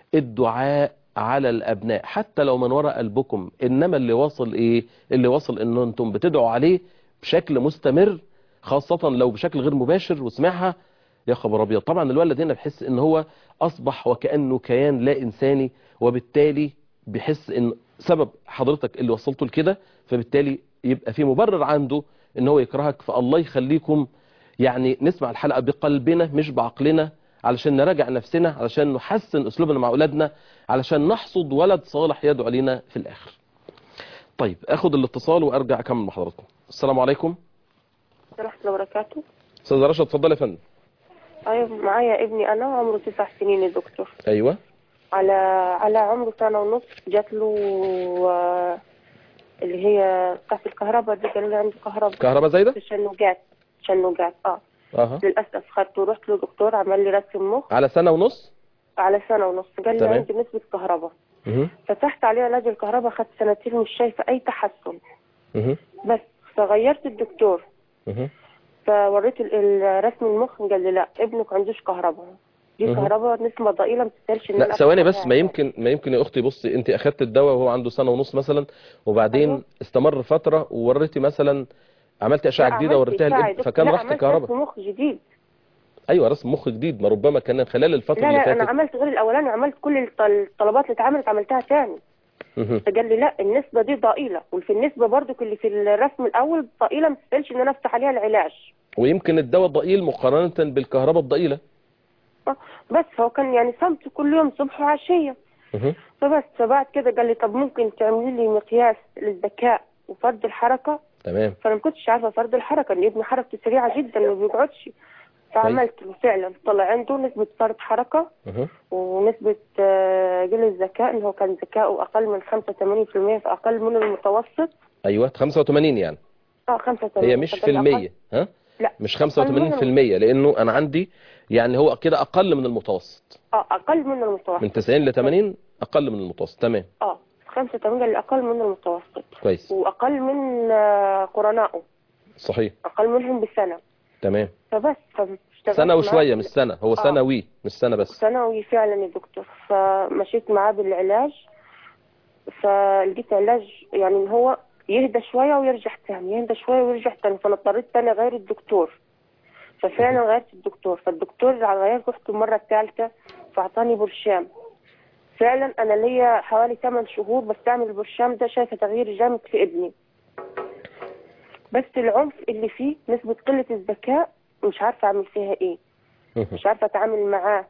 الدعاء على الابناء حتى لو من وراء قلبكم انما اللي واصل ايه اللي واصل ان انتم بتدعوا عليه بشكل مستمر خاصة لو بشكل غير مباشر وسمعها يا خبر ابيض طبعا الولد هنا بيحس ان هو اصبح وكانه كيان لا انساني وبالتالي بيحس ان سبب حضرتك اللي وصلته لكده فبالتالي يبقى في مبرر عنده ان هو يكرهك فالله يخليكم يعني نسمع الحلقة بقلبنا مش بعقلنا علشان نراجع نفسنا علشان نحسن اسلوبنا مع اولادنا علشان نحصد ولد صالح يدعو علينا في الاخر طيب اخد الاتصال وارجع اكمل مع حضراتكم السلام عليكم ورحمة الله وبركاته استاذ رشا اتفضل يا فندم أيوة معايا ابني أنا عمره تسع سنين يا دكتور ايوه على على عمره سنة ونص جات له آه، اللي هي بتاعت الكهرباء دي قالوا لي عنده كهرباء كهرباء زايده تشنجات تشنجات اه اها للأسف خدته ورحت لدكتور عمل لي رسم مخ على سنه ونص على سنة ونص قال لي تمام. عندي نسبة كهرباء مه. فتحت عليه علاج الكهرباء خدت سنتين مش شايفة أي تحسن مه. بس فغيرت الدكتور مه. فوريت ال- ال- رسم المخ قال لي لا ابنك عندوش كهرباء دي مه. كهرباء نسبة ضئيلة ما تستاهلش إن لا أنا ثواني أفتح بس عليها ما علاج. يمكن ما يمكن يا اختي بصي انت اخدت الدواء وهو عنده سنه ونص مثلا وبعدين أيوه. استمر فتره ووريتي مثلا عملتي اشعه لا، جديده عملت وريتيها إشعاع يا الابن دكتور. فكان لا، رحت عملت كهرباء رسم مخ جديد ايوه رسم مخ جديد ما ربما كان خلال الفتره لا اللي لا انا فاتت عملت غير الاولاني عملت كل الط- الطلبات اللي اتعملت عملتها تاني مه. فقال لي لا النسبه دي ضئيله وفي النسبه برضو اللي في الرسم الاول ضئيله ما تستاهلش ان انا افتح عليها العلاج ويمكن الدواء ضئيل مقارنه بالكهرباء الضئيله آه، بس فهو كان يعني صمت كل يوم صبح وعشيه مه. فبس فبعد كده قال لي طب ممكن تعملي لي مقياس للذكاء وفرد الحركه تمام فانا ما كنتش عارفه فرد الحركه ان ابني حركته سريعه جدا ما بيقعدش فعملت له فعلا طلع عنده نسبه فرد حركه مه. ونسبة آه، جيل الذكاء إن هو كان ذكاؤه أقل من 85% فأقل من المتوسط ايوه 85 يعني اه 85 هي مش في فكان أقل- المية ها لا مش أقل 85 في المية لانه انا عندي يعني هو كده اقل من المتوسط اه أقل من المتوسط من 90 ل 80 اقل من المتوسط تمام اه 85 قال لي اقل من المتوسط كويس واقل من آه، قرنائه صحيح اقل منهم بسنه تمام فبس فاشتغلت سنة معاه وشوية بال- مش سنة هو آه. سنوي مش سنة بس ثانوي فعلا يا دكتور فمشيت معاه بالعلاج فلقيت علاج يعني ان هو يهدى شويه ويرجع تاني يهدى شويه ويرجع تاني فانا اضطريت تاني اغير الدكتور ففعلا غيرت الدكتور فالدكتور غيرت رحت المره الثالثه فاعطاني برشام فعلا انا ليا حوالي 8 شهور بستعمل البرشام ده شايفه تغيير جامد في ابني بس العنف اللي فيه نسبه قله الذكاء مش عارفه اعمل فيها ايه مش عارفه اتعامل معاه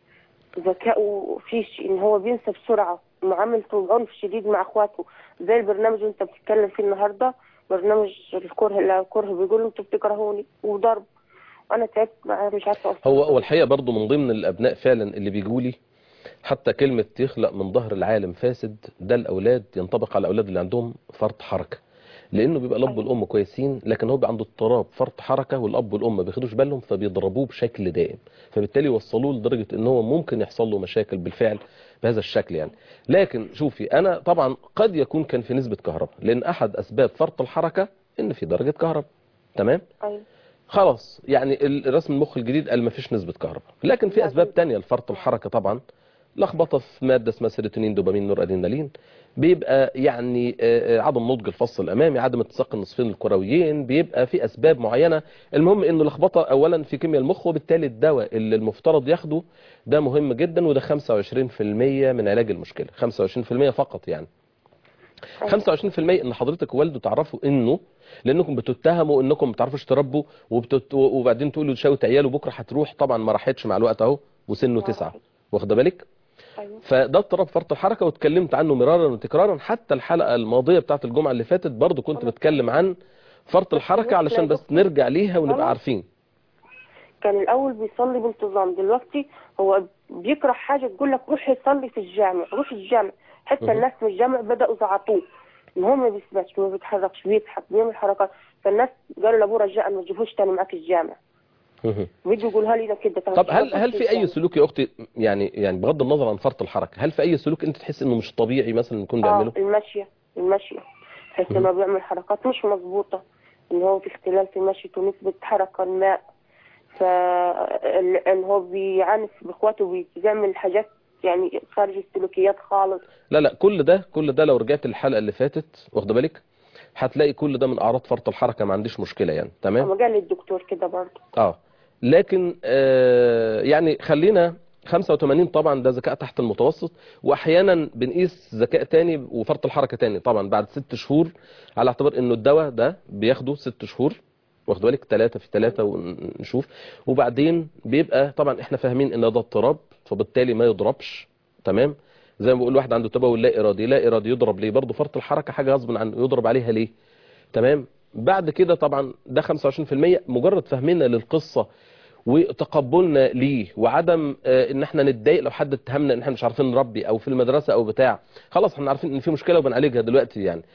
ذكاؤه فيش ان هو بينسى بسرعه معاملته بعنف شديد مع اخواته زي البرنامج اللي انت بتتكلم فيه النهارده برنامج الكره لا الكره بيقول انتوا بتكرهوني وضرب انا تعبت معاه مش عارفه أوصل هو هو الحقيقة برضو من ضمن الأبناء فعلا اللي بيجوا لي حتى كلمة يخلق من ظهر العالم فاسد ده الأولاد ينطبق على الأولاد اللي عندهم فرط حركة لأنه بيبقى الأب والأم كويسين لكن هو بيبقى عنده اضطراب فرط حركة والأب والأم ما بياخدوش بالهم فبيضربوه بشكل دائم فبالتالي وصلوه لدرجة إن هو ممكن يحصل له مشاكل بالفعل بهذا الشكل يعني لكن شوفي أنا طبعا قد يكون كان في نسبة كهرباء لأن أحد أسباب فرط الحركة إن في درجة كهرباء تمام ايوه خلاص يعني الرسم المخ الجديد قال ما فيش نسبة كهرباء لكن في أسباب تانية لفرط الحركة طبعا لخبطة في مادة اسمها سيروتونين دوبامين نور أدرينالين بيبقى يعني آه، آه، عدم نضج الفص الأمامي عدم اتساق النصفين الكرويين بيبقى في أسباب معينة المهم إنه لخبطة أولا في كيمياء المخ وبالتالي الدواء اللي المفترض ياخده ده مهم جدا وده 25% من علاج المشكلة 25% فقط يعني 25% ان حضرتك ووالده تعرفوا انه لانكم بتتهموا انكم ما بتعرفوش تربوا وبتت... وبعدين تقولوا شاوت عياله بكره هتروح طبعا ما راحتش مع الوقت اهو وسنه ما تسعة راحت. واخده بالك ايوه فده اضطراب فرط الحركه واتكلمت عنه مرارا وتكرارا حتى الحلقه الماضيه بتاعت الجمعه اللي فاتت برضو كنت خلاص. بتكلم عن فرط الحركه علشان بس نرجع ليها ونبقى خلاص. عارفين كان الاول بيصلي بانتظام دلوقتي هو بيكره حاجه تقول لك روح يصلي في الجامع روح الجامع حتى مهم. الناس من الجامع بداوا زعطوه ان هو ما بيثبتش ما بيتحركش بيضحك بيعمل حركات فالناس قالوا لابوه رجاء ما تجيبوش تاني معاك الجامع بيجي يقولها لي ده كده طب هل هل في اي سلوك يا اختي يعني يعني بغض النظر عن فرط الحركه هل في اي سلوك انت تحس انه مش طبيعي مثلا يكون اه بيعمله المشيه المشيه تحس مهم. انه بيعمل حركات مش مظبوطه ان هو في اختلال في مشيته نسبه حركه الماء فان هو بيعنف باخواته بيعمل حاجات يعني خارج السلوكيات خالص لا لا كل ده كل ده لو رجعت الحلقه اللي فاتت واخده بالك هتلاقي كل ده من اعراض فرط الحركه ما عنديش مشكله يعني تمام اما قال لي الدكتور كده برضه اه لكن آه يعني خلينا 85 طبعا ده ذكاء تحت المتوسط واحيانا بنقيس ذكاء تاني وفرط الحركه تاني طبعا بعد ست شهور على اعتبار انه الدواء ده بياخده ست شهور واخد بالك ثلاثة في ثلاثة ونشوف وبعدين بيبقى طبعا احنا فاهمين ان ده اضطراب فبالتالي ما يضربش تمام زي ما بقول واحد عنده تبول لا ارادي لا ارادي يضرب ليه برضه فرط الحركه حاجه غصب عنه يضرب عليها ليه تمام بعد كده طبعا ده 25% مجرد فهمنا للقصه وتقبلنا ليه وعدم آه، ان احنا نتضايق لو حد اتهمنا ان احنا مش عارفين نربي او في المدرسه او بتاع خلاص احنا عارفين ان في مشكله وبنعالجها دلوقتي يعني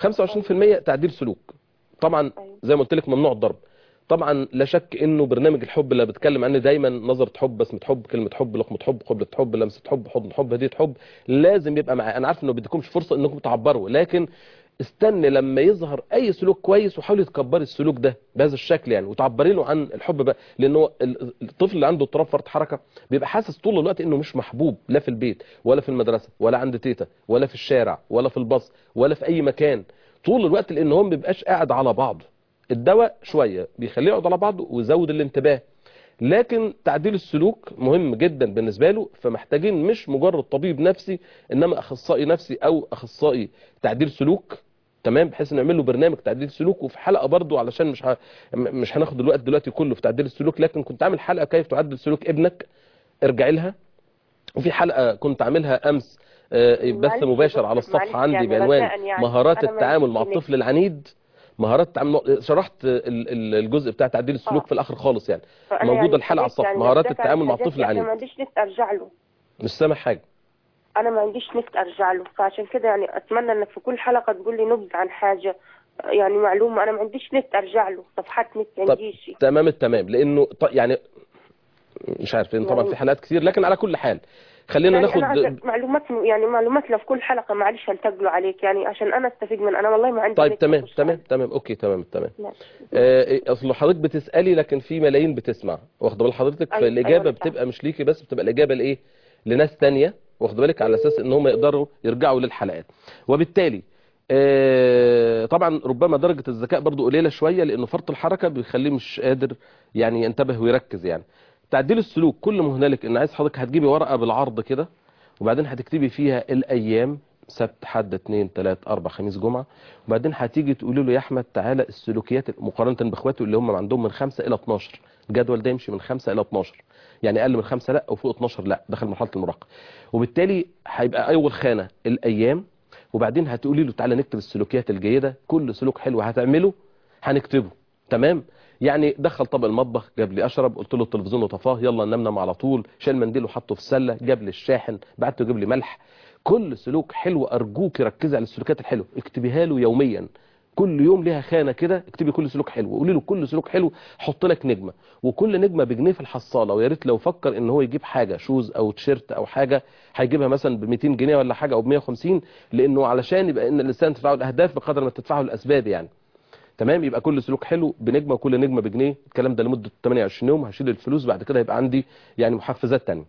25% تعديل سلوك طبعا أيوة. زي ما قلت لك ممنوع الضرب طبعا لا شك انه برنامج الحب اللي بتكلم عنه دايما نظره حب بسمه حب كلمه حب لقمه حب قبله حب لمسه حب حضن حب هديه حب لازم يبقى معاه انا عارف انه بيديكمش فرصه انكم تعبروا لكن استني لما يظهر اي سلوك كويس وحاولي تكبري السلوك ده بهذا الشكل يعني وتعبري له عن الحب بقى لان هو ال- الطفل اللي عنده اضطراب فرط حركه بيبقى حاسس طول الوقت انه مش محبوب لا في البيت ولا في المدرسه ولا عند تيتا ولا في الشارع ولا في الباص ولا في اي مكان طول الوقت لان هو ما بيبقاش قاعد على بعضه الدواء شويه بيخليه يقعد على بعضه ويزود الانتباه لكن تعديل السلوك مهم جدا بالنسبه له فمحتاجين مش مجرد طبيب نفسي انما اخصائي نفسي او اخصائي تعديل سلوك تمام بحيث نعمل له برنامج تعديل سلوك وفي حلقه برضو علشان مش ه... م- مش هناخد الوقت دلوقتي كله في تعديل السلوك لكن كنت عامل حلقه كيف تعدل سلوك ابنك ارجعي لها وفي حلقه كنت عاملها امس آه، بث معلش مباشر يا على دكتور، الصفحه معلش عندي يعني بعنوان رجاءً يعني مهارات أنا ما التعامل مع عنديش الطفل العنيد مهارات التعامل شرحت ال- ال- الجزء بتاع تعديل السلوك آه. في الاخر خالص يعني فأنا موجودة يعني الحلقة على حبيت الصفحة، يعني مهارات أدافع عن التعامل مع الحاجات الطفل دي، العنيد. انا ما عنديش نفس ارجع له مش سامع حاجه انا ما عنديش نفس ارجع له فعشان كده يعني اتمنى انك في كل حلقه تقول لي نبذه عن حاجه يعني معلومه انا ما عنديش نت ارجع له صفحات نت ما طب عنديش تمام التمام لانه ط- يعني مش عارف لان طبعا يعني- في حالات كتير لكن على كل حال خلينا يعني ناخد انا عايزة معلومات يعني معلومات لو في كل حلقه معلش هنتقلوا عليك يعني عشان انا استفيد من انا والله ما عندي طيب نت تمام أخش تمام تمام اوكي تمام تمام عليه. آه، اصل حضرتك بتسالي لكن في ملايين بتسمع واخد بال حضرتك أيوة، فالاجابه أيوة، أنا بتبقى مش ليكي بس بتبقى الاجابه لايه لناس تانية واخد بالك على اساس ان هم يقدروا يرجعوا للحلقات وبالتالي آه، طبعا ربما درجه الذكاء برضو قليله شويه لانه فرط الحركه بيخليه مش قادر يعني ينتبه ويركز يعني تعديل السلوك كل ما هنالك ان عايز حضرتك هتجيبي ورقه بالعرض كده وبعدين هتكتبي فيها الايام سبت حد اثنين ثلاث اربع خميس جمعه وبعدين هتيجي تقولي له يا احمد تعالى السلوكيات مقارنه باخواته اللي هم عندهم من 5 الى 12 الجدول ده يمشي من 5 الى 12 يعني اقل من 5 لا وفوق 12 لا دخل مرحله المراهقه وبالتالي هيبقى اول خانه الايام وبعدين هتقولي له تعالى نكتب السلوكيات الجيده كل سلوك حلو هتعمله هنكتبه تمام يعني دخل طبق المطبخ جاب لي اشرب قلت له التلفزيون وطفاه يلا ننام على طول شال منديل وحطه في السله جاب لي الشاحن بعته يجيب لي ملح كل سلوك حلو ارجوك ركزي على السلوكيات الحلوه اكتبيها له يوميا كل يوم ليها خانه كده اكتبي كل سلوك حلو قولي له كل سلوك حلو حط لك نجمه وكل نجمه بجنيه في الحصاله ويا ريت لو فكر ان هو يجيب حاجه شوز او تيشيرت او حاجه هيجيبها مثلا ب 200 جنيه ولا حاجه او ب 150 لانه علشان يبقى ان الانسان تدفعه الاهداف بقدر ما تدفعه الاسباب يعني تمام يبقى كل سلوك حلو بنجمه وكل نجمه بجنيه الكلام ده لمده 28 يوم هشيل الفلوس بعد كده يبقى عندي يعني محفزات تانية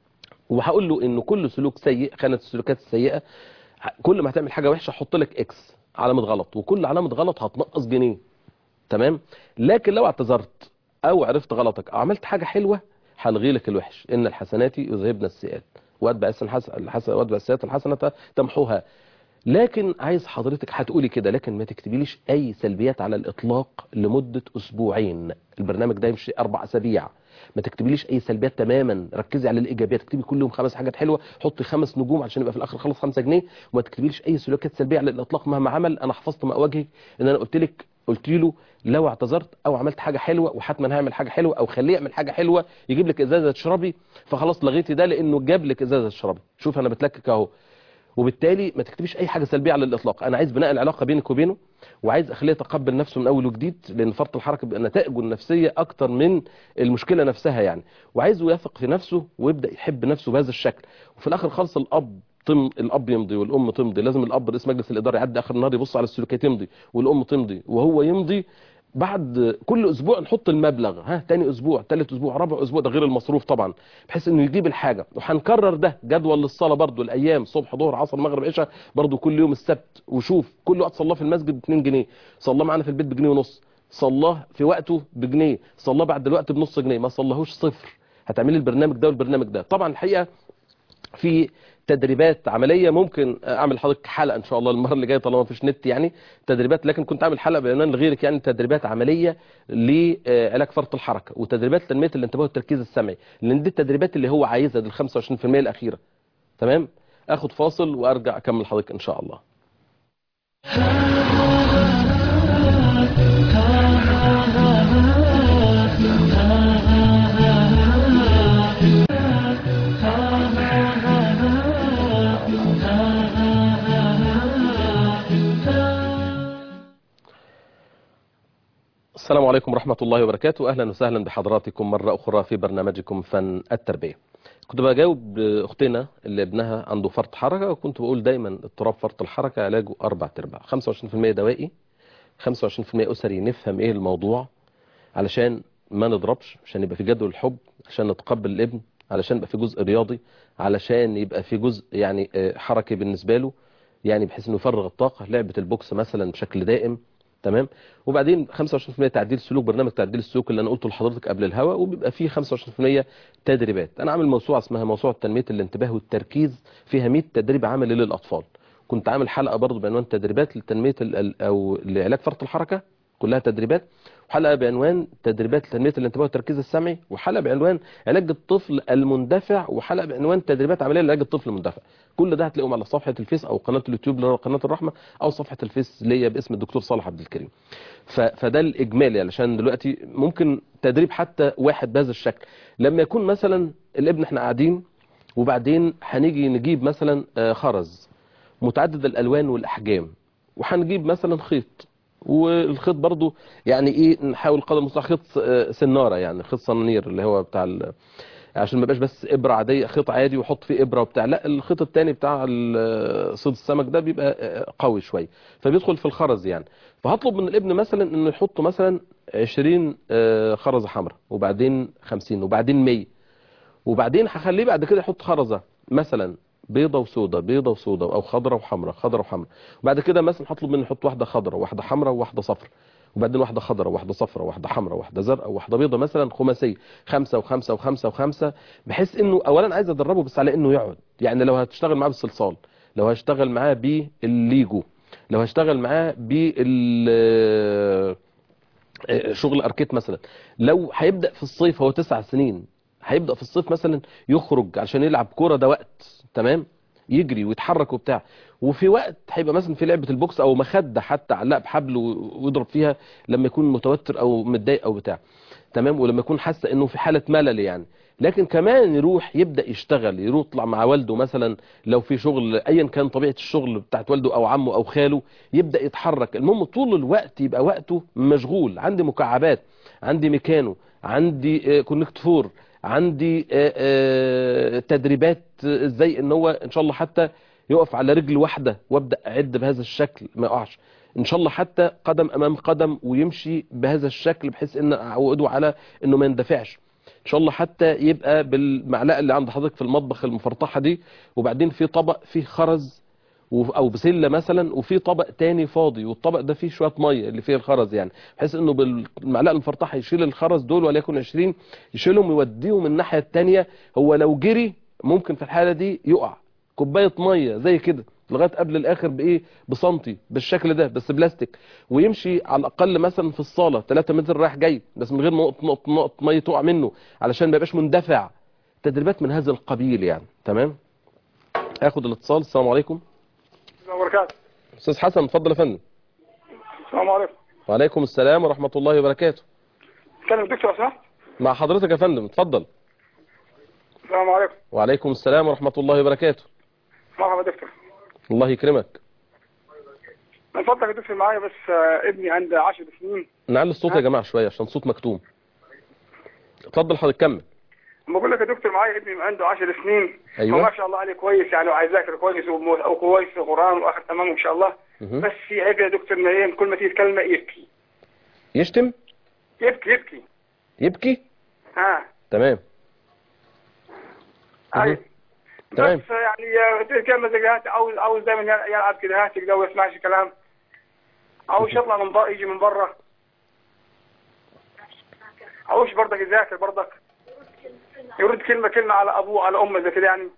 وهقول له ان كل سلوك سيء خانه السلوكات السيئه كل ما هتعمل حاجه وحشه حط لك اكس علامه غلط وكل علامه غلط هتنقص جنيه تمام لكن لو اعتذرت او عرفت غلطك او عملت حاجه حلوه هلغي لك الوحش ان الحسنات يذهبن السيئات واتبع الحسن الحسن واتبع السيئات الحسنه تمحوها لكن عايز حضرتك هتقولي كده لكن ما تكتبيليش اي سلبيات على الاطلاق لمده اسبوعين البرنامج ده يمشي اربع اسابيع ما تكتبيليش اي سلبيات تماما ركزي على الايجابيات اكتبي كل يوم خمس حاجات حلوه حطي خمس نجوم عشان يبقى في الاخر خلص 5 جنيه وما تكتبيليش اي سلوكيات سلبيه على الاطلاق مهما عمل انا حفظت ما وجهك ان انا قلت لك قلت له لو اعتذرت او عملت حاجه حلوه وحتما هعمل حاجه حلوه او خليه يعمل حاجه حلوه يجيب لك ازازه تشربي فخلاص لغيتي ده لانه جاب لك ازازه تشربي شوف انا بتلكك اهو وبالتالي ما تكتبيش اي حاجه سلبيه على الاطلاق انا عايز بناء العلاقه بينك وبينه وعايز اخليه يتقبل نفسه من اول وجديد لان فرط الحركه بيبقى نتائجه النفسيه اكتر من المشكله نفسها يعني وعايزه يثق في نفسه ويبدا يحب نفسه بهذا الشكل وفي الاخر خالص الاب تم الاب يمضي والام تمضي لازم الاب رئيس مجلس الاداره يعدي اخر النهار يبص على السلوكيات يمضي والام تمضي وهو يمضي بعد كل اسبوع نحط المبلغ ها تاني اسبوع ثالث اسبوع رابع اسبوع ده غير المصروف طبعا بحيث انه يجيب الحاجه وهنكرر ده جدول للصلاه برضو الايام صبح ظهر عصر مغرب عشاء برضو كل يوم السبت وشوف كل وقت صلاه في المسجد ب 2 جنيه صلاه معانا في البيت بجنيه ونص صلاه في وقته بجنيه صلاه بعد الوقت بنص جنيه ما صلاهوش صفر هتعملي البرنامج ده والبرنامج ده طبعا الحقيقه في تدريبات عمليه ممكن اعمل لحضرتك حلقه ان شاء الله المره اللي جايه طالما مفيش نت يعني تدريبات لكن كنت اعمل حلقه بعنوان لغيرك يعني تدريبات عمليه لعلاج فرط الحركه وتدريبات تنميه الانتباه والتركيز السمعي لان دي التدريبات اللي هو عايزها دي ال 25% الاخيره تمام اخد فاصل وارجع اكمل حضرتك ان شاء الله السلام عليكم ورحمة الله وبركاته أهلا وسهلا بحضراتكم مرة أخرى في برنامجكم فن التربية كنت بجاوب أختنا اللي ابنها عنده فرط حركة وكنت بقول دايما اضطراب فرط الحركة علاجه أربع تربع 25% دوائي 25% أسري نفهم إيه الموضوع علشان ما نضربش عشان يبقى في جدول الحب عشان نتقبل الابن علشان يبقى في جزء رياضي علشان يبقى في جزء يعني حركي بالنسبة له يعني بحيث انه يفرغ الطاقة لعبة البوكس مثلا بشكل دائم تمام وبعدين 25% تعديل سلوك برنامج تعديل السلوك اللي انا قلته لحضرتك قبل الهوا وبيبقى فيه 25% تدريبات انا عامل موسوعه اسمها موسوعه تنميه الانتباه والتركيز فيها 100 تدريب عملي للاطفال كنت عامل حلقه برضه بعنوان تدريبات لتنميه او لعلاج فرط الحركه كلها تدريبات وحلقه بعنوان تدريبات لتنميه الانتباه والتركيز السمعي وحلقه بعنوان علاج الطفل المندفع وحلقه بعنوان تدريبات عمليه لعلاج الطفل المندفع كل ده هتلاقيهم على صفحه الفيس او قناه اليوتيوب اللي هو قناه الرحمه او صفحه الفيس ليا باسم الدكتور صالح عبد الكريم فده الاجمالي علشان دلوقتي ممكن تدريب حتى واحد بهذا الشكل لما يكون مثلا الابن احنا قاعدين وبعدين هنيجي نجيب مثلا خرز متعدد الالوان والاحجام وهنجيب مثلا خيط والخيط برضو يعني ايه نحاول قدر المستطاع خيط سناره يعني خيط صنانير اللي هو بتاع عشان ما يبقاش بس ابره عاديه خيط عادي وحط فيه ابره وبتاع لا الخيط التاني بتاع ال- صيد السمك ده بيبقى آه، قوي شويه فبيدخل في الخرز يعني فهطلب من الابن مثلا انه يحط مثلا 20 آه، خرزه حمراء وبعدين 50 وبعدين 100 وبعدين هخليه بعد كده يحط خرزه مثلا بيضه وسودة بيضه وسودة او خضره وحمراء خضره وحمراء وبعد كده مثلا هطلب منه يحط واحده خضره وواحده حمراء وواحده صفراء وبعدين واحده خضراء وواحده صفراء وواحده حمراء وواحده زرقاء وواحده بيضه مثلا خماسيه خمسه وخمسه وخمسه وخمسه بحيث انه اولا عايز ادربه بس على انه يقعد يعني لو هتشتغل معاه بالصلصال لو هشتغل معاه بالليجو لو هشتغل معاه بال شغل اركيت مثلا لو هيبدا في الصيف هو تسع سنين هيبدا في الصيف مثلا يخرج عشان يلعب كوره ده وقت تمام يجري ويتحرك وبتاع وفي وقت هيبقى مثلا في لعبه البوكس او مخده حتى علقها بحبل و- ويضرب فيها لما يكون متوتر او متضايق او بتاع تمام ولما يكون حاسس انه في حاله ملل يعني لكن كمان يروح يبدا يشتغل يروح يطلع مع والده مثلا لو في شغل ايا كان طبيعه الشغل بتاعت والده او عمه او خاله يبدا يتحرك المهم طول الوقت يبقى وقته مشغول عندي مكعبات عندي ميكانو عندي آه، كونكت فور عندي آه، آه، تدريبات آه، ازاي ان هو ان شاء الله حتى يقف على رجل واحده وابدا اعد بهذا الشكل ما يقعش ان شاء الله حتى قدم امام قدم ويمشي بهذا الشكل بحيث ان اعوده على انه ما يندفعش ان شاء الله حتى يبقى بالمعلقه اللي عند حضرتك في المطبخ المفرطحه دي وبعدين في طبق فيه خرز و- او بسله مثلا وفي طبق تاني فاضي والطبق ده فيه شويه ميه اللي فيه الخرز يعني بحيث انه بالمعلقه المفرطحه يشيل الخرز دول وليكن 20 يشيلهم ويوديهم الناحيه التانيه هو لو جري ممكن في الحاله دي يقع كوبايه ميه زي كده لغايه قبل الاخر بايه بسنتي بالشكل ده بس بلاستيك ويمشي على الاقل مثلا في الصاله 3 متر رايح جاي بس من غير ما نقط نقط نقط ميه تقع منه علشان ما يبقاش مندفع تدريبات من هذا القبيل يعني تمام اخد الاتصال السلام عليكم السلام وبركاته استاذ حسن اتفضل يا فندم السلام عليكم وعليكم السلام ورحمه الله وبركاته كلم الدكتور لو سمحت مع حضرتك يا فندم اتفضل السلام عليكم وعليكم السلام ورحمه الله وبركاته مرحبا دكتور الله يكرمك من فضلك يا دكتور معايا بس آه، ابني عنده 10 سنين نعلي الصوت يا جماعه شويه عشان صوت مكتوم اتفضل حضرتك كمل بقول لك يا دكتور معايا ابني عنده 10 سنين أيوة. هو ما شاء الله عليه كويس يعني وعايز يذاكر كويس ومو- او كويس في القران واخر تمام ان شاء الله مهم. بس في عيب يا دكتور انه إيه، كل ما تيجي كلمه يبكي يشتم يبكي يبكي يبكي ها تمام مهم. اي تمام. بس يعني آه، كلمه زي هات عاوز عاوز دائما يلعب كده هات كده وما يسمعش كلام عاوز يطلع من بره يجي من بره عاوز برضك يذاكر برضك يرد كلمه كلمه على ابوه على امه زي كده يعني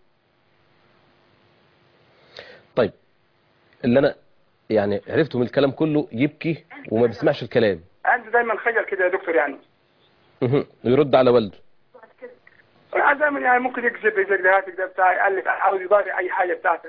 طيب اللي انا يعني عرفته من الكلام كله يبكي وما بيسمعش الكلام عنده دايما خجل كده يا دكتور يعني مهم. ويرد على والده يعني دايما يعني ممكن يكذب يزق هاتك ده بتاع يألف عاوز يضاري اي حاجه بتاعته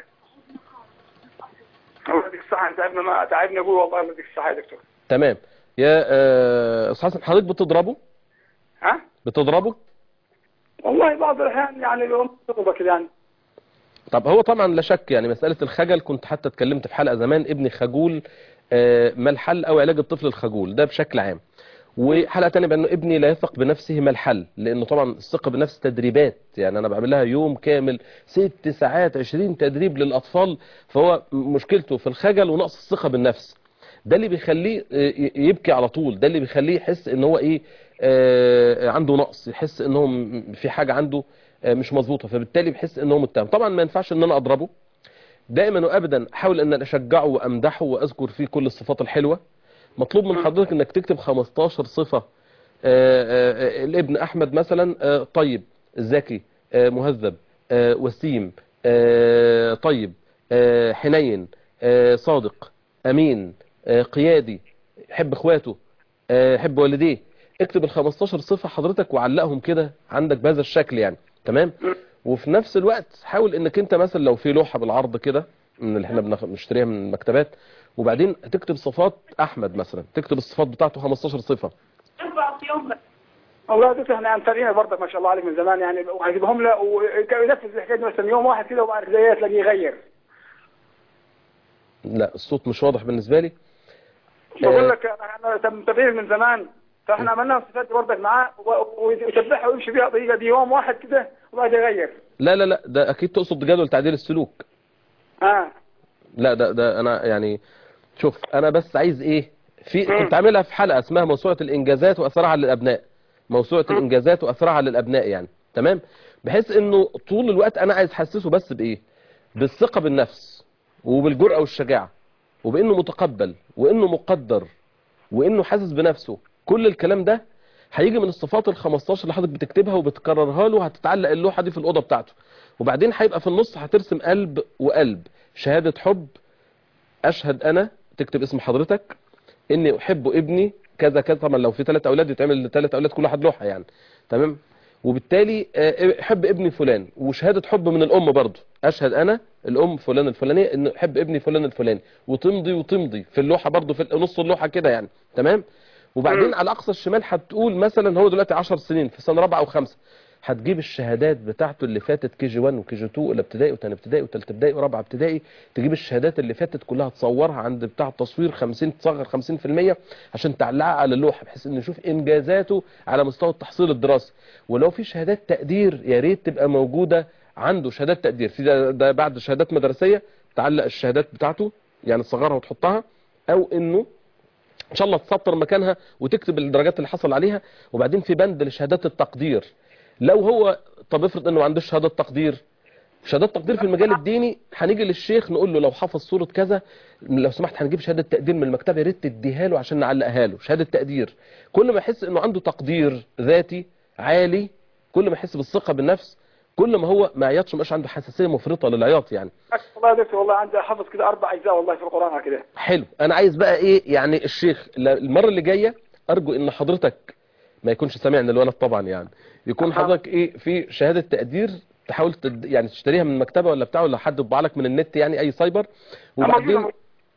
الله يديك الصحه انت تعبنا ما تعبنا ابوي والله الله يديك الصحه يا دكتور تمام يا آه، استاذ حسن حضرتك بتضربه ها بتضربه والله بعض الاحيان يعني الام تضربه كده يعني طب هو طبعا لا شك يعني مسألة الخجل كنت حتى اتكلمت في حلقة زمان ابني خجول آه، ما الحل او علاج الطفل الخجول ده بشكل عام وحلقة تانية بأنه ابني لا يثق بنفسه ما الحل لأنه طبعا الثقة بالنفس تدريبات يعني أنا بعمل لها يوم كامل ست ساعات عشرين تدريب للأطفال فهو مشكلته في الخجل ونقص الثقة بالنفس ده اللي بيخليه آه، ي- يبكي على طول ده اللي بيخليه يحس ان هو ايه آه، عنده نقص يحس ان هو م- في حاجة عنده آه، مش مظبوطة فبالتالي بيحس ان هو متهم طبعا ما ينفعش ان انا اضربه دائما وابدا احاول ان أنا اشجعه وامدحه واذكر فيه كل الصفات الحلوه مطلوب من حضرتك انك تكتب 15 صفه آه، آه، آه، الابن احمد مثلا آه، طيب ذكي آه، مهذب آه، وسيم آه، طيب آه، حنين آه، صادق امين آه، قيادي يحب اخواته آه، يحب والديه اكتب ال 15 صفه حضرتك وعلقهم كده عندك بهذا الشكل يعني تمام وفي نفس الوقت حاول انك انت مثلا لو في لوحه بالعرض كده من اللي احنا بناخ- بنشتريها من المكتبات وبعدين تكتب صفات احمد مثلا تكتب الصفات بتاعته 15 صفه والله يا دكتور احنا متابعينه برضك ما شاء الله عليك من زمان يعني وهجيبهم له وينفذ الحكايه دي مثلا يوم واحد كده وبعد كده تلاقيه يغير لا الصوت مش واضح بالنسبه لي بقول لك احنا متابعين من زمان فاحنا عملنا صفات برضك معاه و- ويتبعها ويمشي بيها الطريقه دي يوم واحد كده وبعد يغير لا لا لا ده اكيد تقصد جدول تعديل السلوك اه لا ده ده انا يعني شوف انا بس عايز ايه في كنت عاملها في حلقه اسمها موسوعه الانجازات واثرها على الابناء موسوعه الانجازات واثرها على الابناء يعني تمام بحيث انه طول الوقت انا عايز احسسه بس بايه بالثقه بالنفس وبالجرأه والشجاعه وبانه متقبل وانه مقدر وانه حاسس بنفسه كل الكلام ده هيجي من الصفات ال 15 اللي حضرتك بتكتبها وبتكررها له هتتعلق اللوحه دي في الاوضه بتاعته وبعدين هيبقى في النص هترسم قلب وقلب شهاده حب اشهد انا تكتب اسم حضرتك اني احب ابني كذا كذا طبعا لو في ثلاث اولاد يتعمل لثلاث اولاد كل واحد لوحه يعني تمام وبالتالي آه، احب ابني فلان وشهاده حب من الام برضه اشهد انا الام فلان الفلانيه ان احب ابني فلان الفلاني وتمضي وتمضي في اللوحه برضه في نص اللوحه كده يعني تمام وبعدين على اقصى الشمال هتقول مثلا هو دلوقتي 10 سنين في سنه رابعه او خمسه هتجيب الشهادات بتاعته اللي فاتت كي جي 1 وكي جي 2 اولى ابتدائي وثانيه ابتدائي وثالثه ابتدائي ورابعه ابتدائي تجيب الشهادات اللي فاتت كلها تصورها عند بتاع التصوير 50 تصغر 50% عشان تعلقها على اللوحه بحيث انه يشوف انجازاته على مستوى التحصيل الدراسي ولو في شهادات تقدير يا ريت تبقى موجوده عنده شهادات تقدير في ده, ده بعد شهادات مدرسيه تعلق الشهادات بتاعته يعني تصغرها وتحطها او انه ان شاء الله تسطر مكانها وتكتب الدرجات اللي حصل عليها وبعدين في بند لشهادات التقدير لو هو طب افرض انه ما عندوش شهاده تقدير شهادات تقدير في المجال الديني هنيجي للشيخ نقول له لو حفظ سوره كذا لو سمحت هنجيب شهاده تقدير من المكتبه يا ريت تديها له عشان نعلقها له شهاده تقدير كل ما يحس انه عنده تقدير ذاتي عالي كل ما يحس بالثقه بالنفس كل ما هو ما يعيطش مش عنده حساسيه مفرطه للعياط يعني والله يا دكتور والله عندي حفظ كده اربع اجزاء والله في القران كده حلو انا عايز بقى ايه يعني الشيخ ل- المره اللي جايه ارجو ان حضرتك ما يكونش سامعني الولد طبعا يعني يكون أها. حضرتك ايه في شهاده تقدير تحاول تد... يعني تشتريها من مكتبه ولا بتاع ولا حد يطبع لك من النت يعني اي سايبر وبعدين موجودة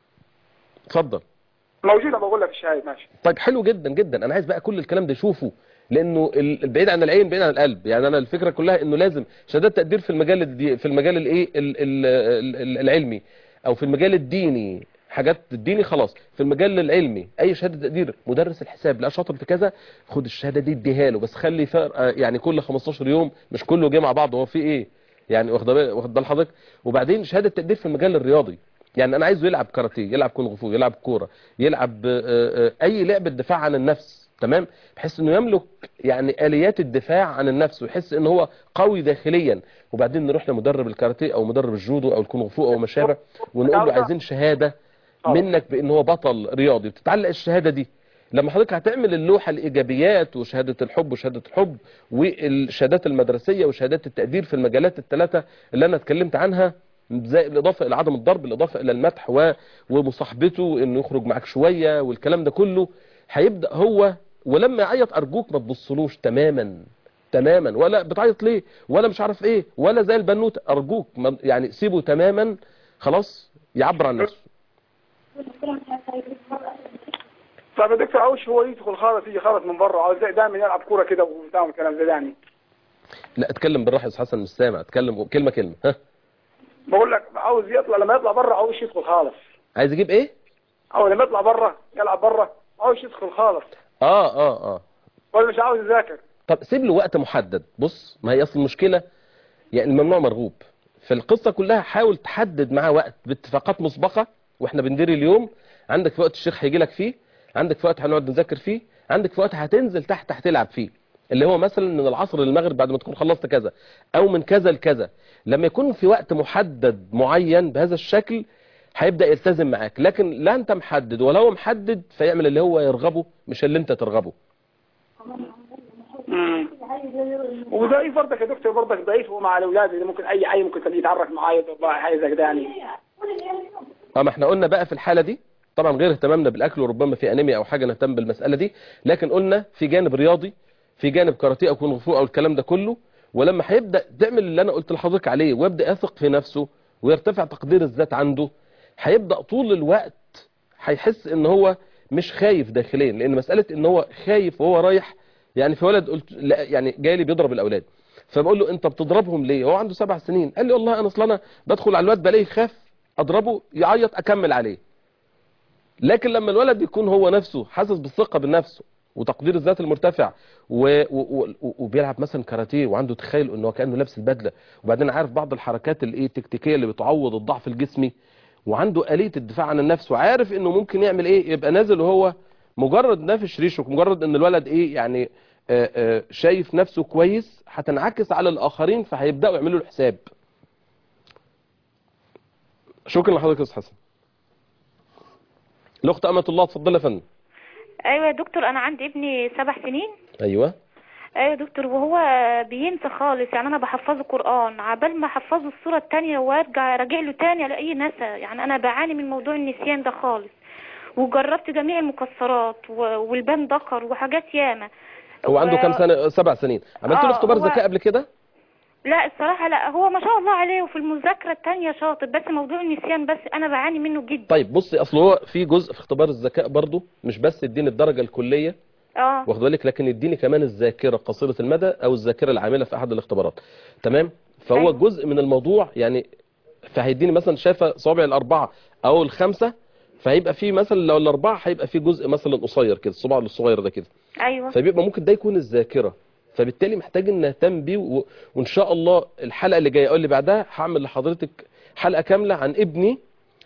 اتفضل موجودة بقول لك الشهاده ماشي طيب حلو جدا جدا انا عايز بقى كل الكلام ده يشوفه لانه ال- البعيد عن العين بعيد عن القلب يعني انا الفكره كلها انه لازم شهادات تقدير في المجال الدي في المجال الايه ال- ال- ال- العلمي او في المجال الديني حاجات الديني خلاص في المجال العلمي اي شهاده تقدير مدرس الحساب لا شاطر في كذا خد الشهاده دي اديها له بس خلي فرق آه، يعني كل 15 يوم مش كله جه مع بعض هو في ايه يعني واخد بال- واخد بال حضرتك وبعدين شهاده تقدير في المجال الرياضي يعني انا عايزه يلعب كاراتيه يلعب كونغ فو يلعب كوره يلعب آه، آه، اي لعبه دفاع عن النفس تمام بحيث انه يملك يعني اليات الدفاع عن النفس ويحس ان هو قوي داخليا وبعدين نروح لمدرب الكاراتيه او مدرب الجودو او الكونغ فو او ما شابه ونقول له عايزين شهاده منك بان هو بطل رياضي بتتعلق الشهاده دي لما حضرتك هتعمل اللوحه الايجابيات وشهاده الحب وشهاده الحب والشهادات المدرسيه وشهادات التقدير في المجالات الثلاثه اللي انا اتكلمت عنها زي الاضافه الى عدم الضرب الاضافه الى المدح و... ومصاحبته انه يخرج معاك شويه والكلام ده كله هيبدا هو ولما يعيط ارجوك ما تبصلوش تماما تماما ولا بتعيط ليه ولا مش عارف ايه ولا زي البنوت ارجوك ما- يعني سيبه تماما خلاص يعبر عن نفسه طب يا دكتور عاوز هو يدخل خالص يجي خالص من بره عاوز دايما يلعب كوره كده وبتاع والكلام ده يعني لا اتكلم بالراحه يا استاذ حسن مش سامع اتكلم كلمه كلمه ها بقول لك عاوز يطلع لما يطلع بره عاوز يدخل خالص عايز يجيب ايه او لما يطلع بره يلعب بره عاوز يدخل خالص اه اه اه ولا مش عاوز يذاكر طب سيب له وقت محدد بص ما هي اصل المشكله يعني الممنوع مرغوب في القصه كلها حاول تحدد معاه وقت باتفاقات مسبقه واحنا بندير اليوم عندك في وقت الشيخ هيجي لك فيه عندك في وقت هنقعد نذاكر فيه عندك في وقت هتنزل تحت هتلعب فيه اللي هو مثلا من العصر للمغرب بعد ما تكون خلصت كذا او من كذا لكذا لما يكون في وقت محدد معين بهذا الشكل هيبدا يلتزم معاك لكن لا انت محدد ولا هو محدد فيعمل اللي هو يرغبه مش اللي انت ترغبه وضعيف برضك يا دكتور برضك ضعيف هو مع الاولاد اللي ممكن اي عيل ممكن تلاقيه يتعرف معايا والله حاجه زي كده يعني اه ما احنا قلنا بقى في الحالة دي طبعا غير اهتمامنا بالاكل وربما في انيميا او حاجة نهتم بالمسألة دي لكن قلنا في جانب رياضي في جانب كاراتيه او كونغ فو او الكلام ده كله ولما هيبدا تعمل اللي انا قلت لحضرتك عليه ويبدا يثق في نفسه ويرتفع تقدير الذات عنده هيبدا طول الوقت هيحس ان هو مش خايف داخليا لان مسألة ان هو خايف وهو رايح يعني في ولد قلت لا يعني جاي لي بيضرب الاولاد فبقول له انت بتضربهم ليه هو عنده سبع سنين قال لي والله انا اصل انا بدخل على الواد بلاقيه يخاف اضربه يعيط اكمل عليه لكن لما الولد يكون هو نفسه حاسس بالثقه بالنفس وتقدير الذات المرتفع و... و... و... وبيلعب مثلا كاراتيه وعنده تخيل انه كانه لابس البدله وبعدين عارف بعض الحركات الايه التكتيكيه اللي بتعوض الضعف الجسمي وعنده آلية الدفاع عن النفس وعارف انه ممكن يعمل ايه يبقى نازل وهو مجرد نافش ريشه مجرد ان الولد ايه يعني آآ آآ شايف نفسه كويس هتنعكس على الاخرين فهيبداوا يعملوا له حساب شكرا لحضرتك يا استاذ حسن الاخت امه الله اتفضل يا فندم ايوه يا دكتور انا عندي ابني سبع سنين ايوه ايوه يا دكتور وهو بينسى خالص يعني انا بحفظه قران عبال ما احفظه السوره التانية وارجع راجع له تاني الاقيه نسى يعني انا بعاني من موضوع النسيان ده خالص وجربت جميع المكسرات و- والبان دكر وحاجات ياما هو عنده و- كام سنه سبع سنين عملت له آه، اختبار هو- ذكاء قبل كده لا الصراحه لا هو ما شاء الله عليه وفي المذاكره التانية شاطر بس موضوع النسيان بس انا بعاني منه جدا طيب بصي اصل هو في جزء في اختبار الذكاء برضه مش بس يديني الدرجه الكليه اه واخد بالك لكن يديني كمان الذاكره قصيره المدى او الذاكره العامله في احد الاختبارات تمام فهو أيوة. جزء من الموضوع يعني فهيديني مثلا شايفه صوابع الاربعه او الخمسه فهيبقى في مثلا لو الاربعه هيبقى في جزء مثلا قصير كده الصباع الصغير ده كده ايوه فبيبقى ممكن ده يكون الذاكره فبالتالي محتاج ان نهتم بيه و... وان شاء الله الحلقه اللي جايه او اللي بعدها هعمل لحضرتك حلقه كامله عن ابني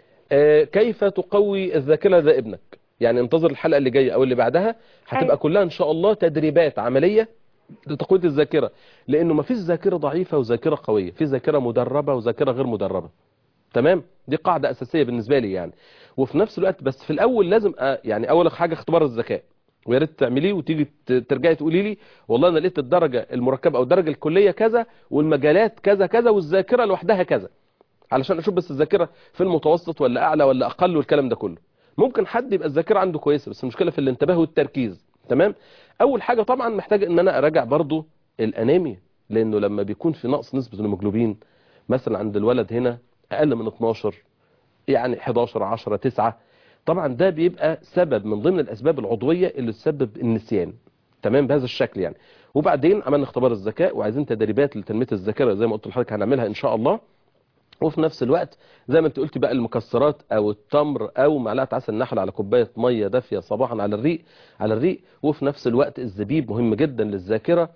آه، كيف تقوي الذاكره ده ابنك يعني انتظر الحلقه اللي جايه او اللي بعدها هتبقى أيوة. كلها ان شاء الله تدريبات عمليه لتقويه الذاكره لانه ما فيش ذاكره ضعيفه وذاكره قويه في ذاكره مدربه وذاكره غير مدربه تمام دي قاعده اساسيه بالنسبه لي يعني وفي نفس الوقت بس في الاول لازم أ... يعني اول حاجه اختبار الذكاء ويا ريت تعمليه وتيجي ت- ترجعي تقولي لي والله انا لقيت الدرجه المركبه او الدرجه الكليه كذا والمجالات كذا كذا والذاكره لوحدها كذا علشان اشوف بس الذاكره في المتوسط ولا اعلى ولا اقل والكلام ده كله ممكن حد يبقى الذاكره عنده كويسه بس المشكله في الانتباه والتركيز تمام اول حاجه طبعا محتاج ان انا اراجع برضو الانيميا لانه لما بيكون في نقص نسبه الهيموجلوبين مثلا عند الولد هنا اقل من 12 يعني 11 10 9 طبعا ده بيبقى سبب من ضمن الاسباب العضويه اللي تسبب النسيان تمام بهذا الشكل يعني وبعدين عملنا اختبار الذكاء وعايزين تدريبات لتنميه الذاكره زي ما قلت لحضرتك هنعملها ان شاء الله وفي نفس الوقت زي ما انت قلت بقى المكسرات او التمر او معلقه عسل نحل على كوبايه ميه دافيه صباحا على الريق على الريق وفي نفس الوقت الزبيب مهم جدا للذاكره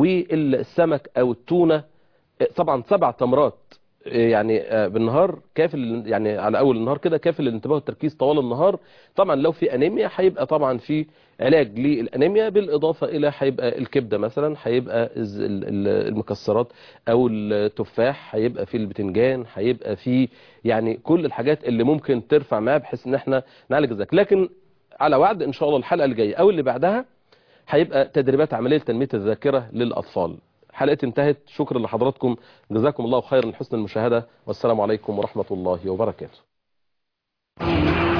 والسمك او التونه طبعا سبع تمرات يعني آه، بالنهار كافل يعني على اول النهار كده كافل للانتباه والتركيز طوال النهار طبعا لو في انيميا هيبقى طبعا في علاج للانيميا بالاضافه الى هيبقى الكبده مثلا هيبقى الز- ال- ال- المكسرات او التفاح هيبقى في البتنجان هيبقى في يعني كل الحاجات اللي ممكن ترفع معاه بحيث ان احنا نعالج الذكاء لكن على وعد ان شاء الله الحلقه اللي جايه او اللي بعدها هيبقى تدريبات عمليه لتنميه الذاكره للاطفال حلقتي انتهت شكرا لحضراتكم جزاكم الله خيرا لحسن المشاهده والسلام عليكم ورحمه الله وبركاته